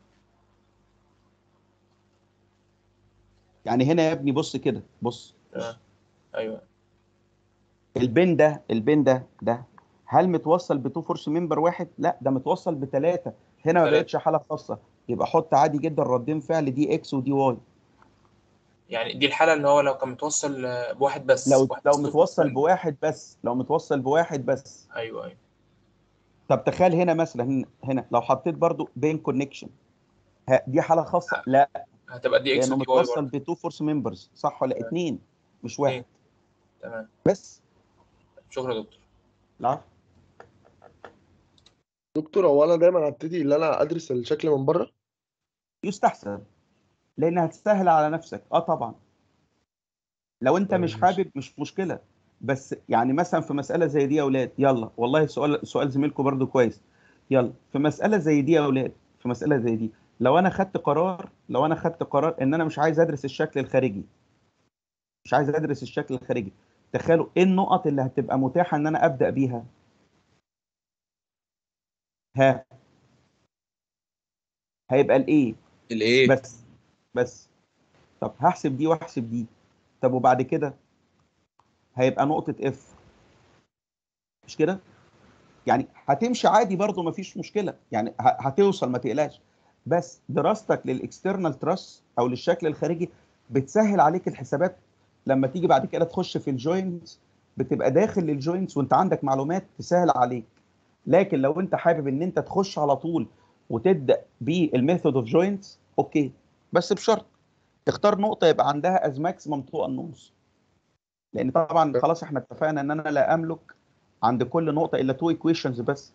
يعني هنا يا ابني بص كده بص آه، ايوه البن ده البن ده ده هل متوصل بتو فورس ممبر واحد؟ لا ده متوصل بثلاثه هنا ما تلاتة. بقتش حاله خاصه يبقى حط عادي جدا ردين فعل دي اكس ودي واي يعني دي الحاله اللي هو لو كان متوصل آه، بواحد بس لو واحد لو بس two متوصل force بواحد بس لو متوصل بواحد بس member. ايوه ايوه طب تخيل هنا مثلا هنا, هنا لو حطيت برضو بين كونكشن دي حاله خاصه لا هتبقى دي اكس لانه ودي واي متوصل برضه بتو فورس ممبرز صح ولا اثنين مش واحد تمام بس شكرا يا دكتور العفو دكتور هو انا دايما هبتدي ان انا ادرس الشكل من بره يستحسن لان هتسهل على نفسك اه طبعا لو انت مش حابب مش مشكله بس يعني مثلا في مساله زي دي يا اولاد يلا والله سؤال سؤال زميلكم برضو كويس يلا في مساله زي دي يا اولاد في مساله زي دي لو انا خدت قرار لو انا خدت قرار ان انا مش عايز ادرس الشكل الخارجي مش عايز ادرس الشكل الخارجي تخيلوا ايه النقط اللي هتبقى متاحه ان انا ابدا بيها ها هيبقى الايه الايه بس بس طب هحسب دي واحسب دي طب وبعد كده هيبقى نقطة اف مش كده؟ يعني هتمشي عادي برضه مفيش مشكلة يعني ه- هتوصل ما تقلقش بس دراستك للاكسترنال تراس او للشكل الخارجي بتسهل عليك الحسابات لما تيجي بعد كده تخش في الجوينتس بتبقى داخل للجوينتس وانت عندك معلومات تسهل عليك لكن لو انت حابب ان انت تخش على طول وتبدا بالميثود اوف جوينتس اوكي بس بشرط اختار نقطه يبقى عندها از ماكسيمم تو انونز لان طبعا خلاص احنا اتفقنا ان انا لا املك عند كل نقطه الا تو ايكويشنز بس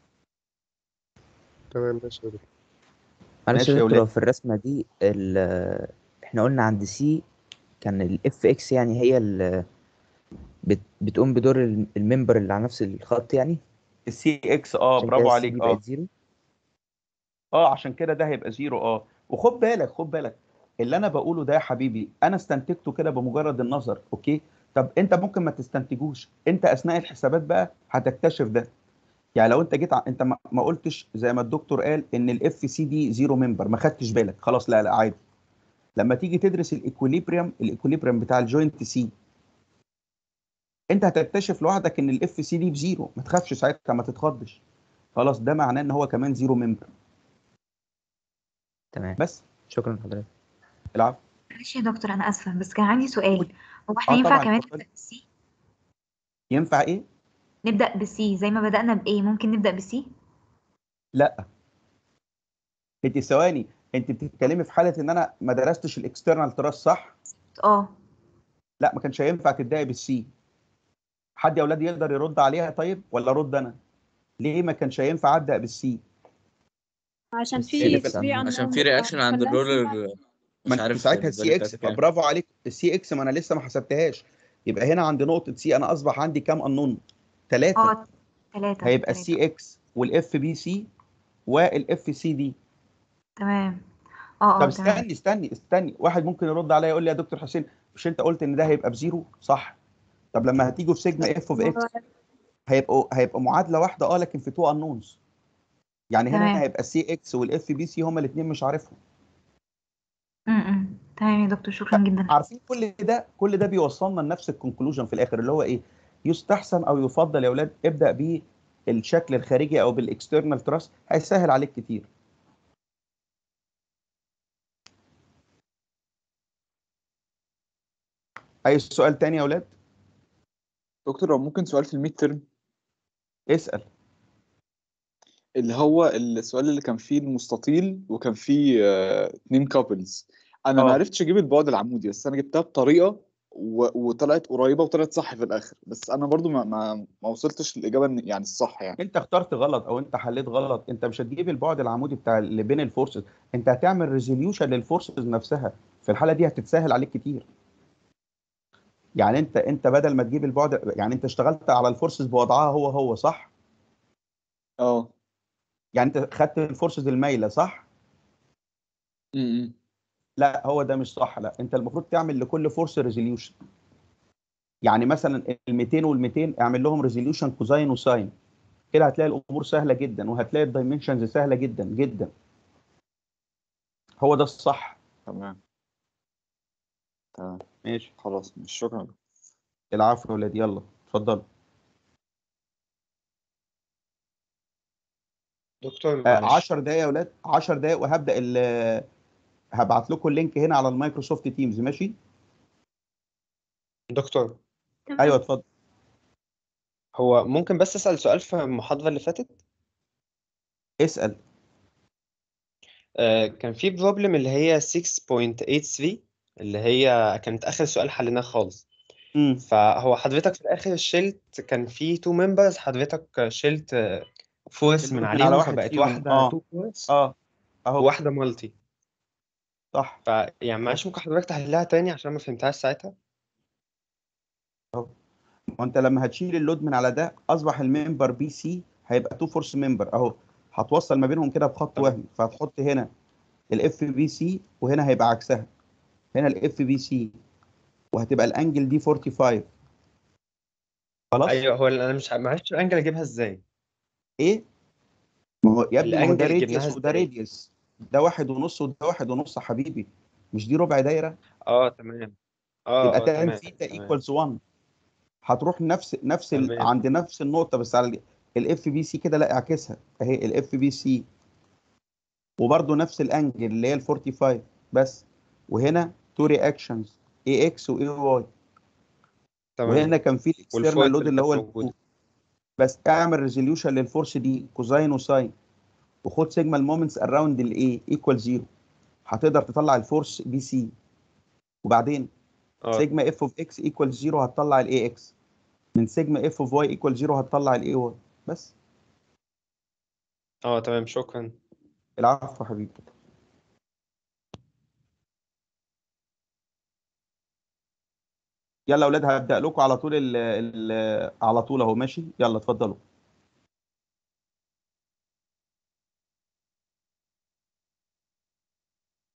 تمام ماشي يا دكتور معلش ماشي يا يا دكتور ولاد في الرسمة دي ال- احنا قلنا عند سي كان الاف اكس يعني هي ال بت بتقوم بدور ال- الممبر اللي على نفس الخط يعني السي اكس اه عشان برافو كده السي عليك دي اه بقت زيرو اه عشان كده ده هيبقى زيرو اه وخد بالك خد بالك اللي انا بقوله ده يا حبيبي انا استنتجته كده بمجرد النظر اوكي طب انت ممكن ما تستنتجوش انت اثناء الحسابات بقى هتكتشف ده يعني لو انت جيت ع... انت ما ما قلتش زي ما الدكتور قال ان الاف سي دي زيرو ممبر ما خدتش بالك خلاص لا لا عادي لما تيجي تدرس الايكوليبريم الايكوليبريم بتاع الجوينت سي انت هتكتشف لوحدك ان الاف سي دي بزيرو ما تخافش ساعتها ما تتخضش خلاص ده معناه ان هو كمان زيرو ممبر تمام بس شكرا لحضرتك العفو معلش يا دكتور انا اسفه بس كان عندي سؤال هو احنا اه ينفع طبعا كمان اتفضلي نبدا بالسي ينفع ايه نبدا بالسي زي ما بدانا بايه ممكن نبدا بالسي لا انت ثواني انت بتتكلمي في حاله ان انا ما درستش الاكسترنال تراس صح اه لا ما كانش هينفع تبداي بالسي حد يا اولاد يقدر يرد عليها طيب ولا ارد انا ليه ما كانش هينفع ابدا بالسي عشان السي في اكس في عشان unknown في رياكشن عند خلاها سي الرولر ما مش انت عارف ساعتها السي الفاليو اكس بتاعته كام فبرافو عليك السي اكس ما انا لسه ما حسبتهاش يبقى هنا عند نقطه سي انا اصبح عندي كام انون ثلاثه اه ثلاثة هيبقى ثلاثة السي اكس والاف بي سي والاف سي دي تمام اه طب اه تمام استني استني استني واحد ممكن يرد عليا يقول لي يا دكتور حسين مش انت قلت ان ده هيبقى بزيرو صح طب لما هتيجوا في سيجما اف اوف ما اكس هو هيبقوا هيبقوا معادله واحده اه لكن في تو انونز يعني هنا تمام هيبقى السي اكس والاف بي سي هما الاثنين مش عارفهم امم تمام يا دكتور شكرا جدا عارفين كل ده كل ده بيوصلنا لنفس الكونكلوجن في الاخر اللي هو ايه يستحسن او يفضل يا اولاد ابدا بالشكل الخارجي او بالاكسترنال تراست هيسهل عليك كتير اي سؤال تاني يا اولاد دكتور لو ممكن سؤال في الميد ترم اسال اللي هو السؤال اللي كان فيه المستطيل وكان فيه آه، اتنين كابلز انا ما اه عرفتش اجيب البعد العمودي بس انا جبتها بطريقه و... وطلعت قريبه وطلعت صح في الاخر بس انا برضو ما ما, ما وصلتش للاجابه إن- يعني الصح يعني انت اخترت غلط او انت حليت غلط انت مش هتجيب البعد العمودي بتاع اللي بين الفورسز انت هتعمل ريزوليوشن للفورسز نفسها في الحاله دي هتتسهل عليك كتير يعني انت انت بدل ما تجيب البعد يعني انت اشتغلت على الفورسز بوضعها هو هو صح اه يعني انت خدت الفورسز المايله صح م- م. لا هو ده مش صح لا انت المفروض تعمل لكل فورس ريزوليوشن يعني مثلا ال 200 وال 200 اعمل لهم ريزوليوشن كوزاين وساين كده هتلاقي الامور سهله جدا وهتلاقي الدايمنشنز سهله جدا جدا هو ده الصح تمام تمام ماشي خلاص مش شكرا العفو يا ولاد يلا اتفضل دكتور آه معلش 10 دقايق يا ولاد 10 دقايق وهبدا ال هبعت لكم اللينك هنا على المايكروسوفت تيمز ماشي دكتور ايوه اتفضل هو ممكن بس أسأل سؤال في المحاضرة اللي فاتت اسال آه كان في بروبلم اللي هي 6.83 اللي هي كانت آخر سؤال حليناه خالص امم فهو حضرتك في الآخر شلت كان في تو ممبرز حضرتك شلت فورس من من على عليهم واحد فبقت فيهم واحدة اه تو فورس اه اهو وواحدة مالتي صح فيعني معلش ممكن حضرتك تحلها تاني عشان ما فهمتهاش ساعتها اهو وانت لما هتشيل اللود من على ده اصبح الممبر بي سي هيبقى تو فورس ممبر اهو هتوصل ما بينهم كده بخط تمام وهمي فهتحط هنا الاف بي سي وهنا هيبقى عكسها هنا الاف بي سي وهتبقى الانجل دي 45 خلاص ايوه هو انا مش ع- معرفتش الانجل اجيبها ازاي ايه ما هو يا ابني ما هو ده الانجل جبناها راديوس وده ازاي راديوس ده واحد ونص وده واحد ونص يا حبيبي مش دي ربع دايره اه تمام اه يبقى اه تان تمام ثيتا تمام ايكوالز 1 هتروح نفس نفس ال... تمام عند نفس النقطه بس على الاف بي سي كده لا اعكسها اهي الاف بي سي وبرده نفس الانجل اللي هي ال 45 بس وهنا تو رياكشنز اي اكس واي واي تمام وهنا كان في الاكسترنال والفويد لود اللي اللي كانت هو ال موجودة 2 بس اعمل ريزوليوشن للفورس دي كوزاين وساين وخد سيجما المومنتس اراوند الاي ايكوال زيرو هتقدر تطلع الفورس بي سي وبعدين اه سيجما اف اوف اكس ايكوال زيرو هتطلع الاي اكس من سيجما اف اوف واي ايكوال زيرو هتطلع الاي واي بس اه تمام شكرا العفو يا حبيبي يلا يا اولاد هبدأ لكم على طول ال ال على طول اهو ماشي يلا اتفضلوا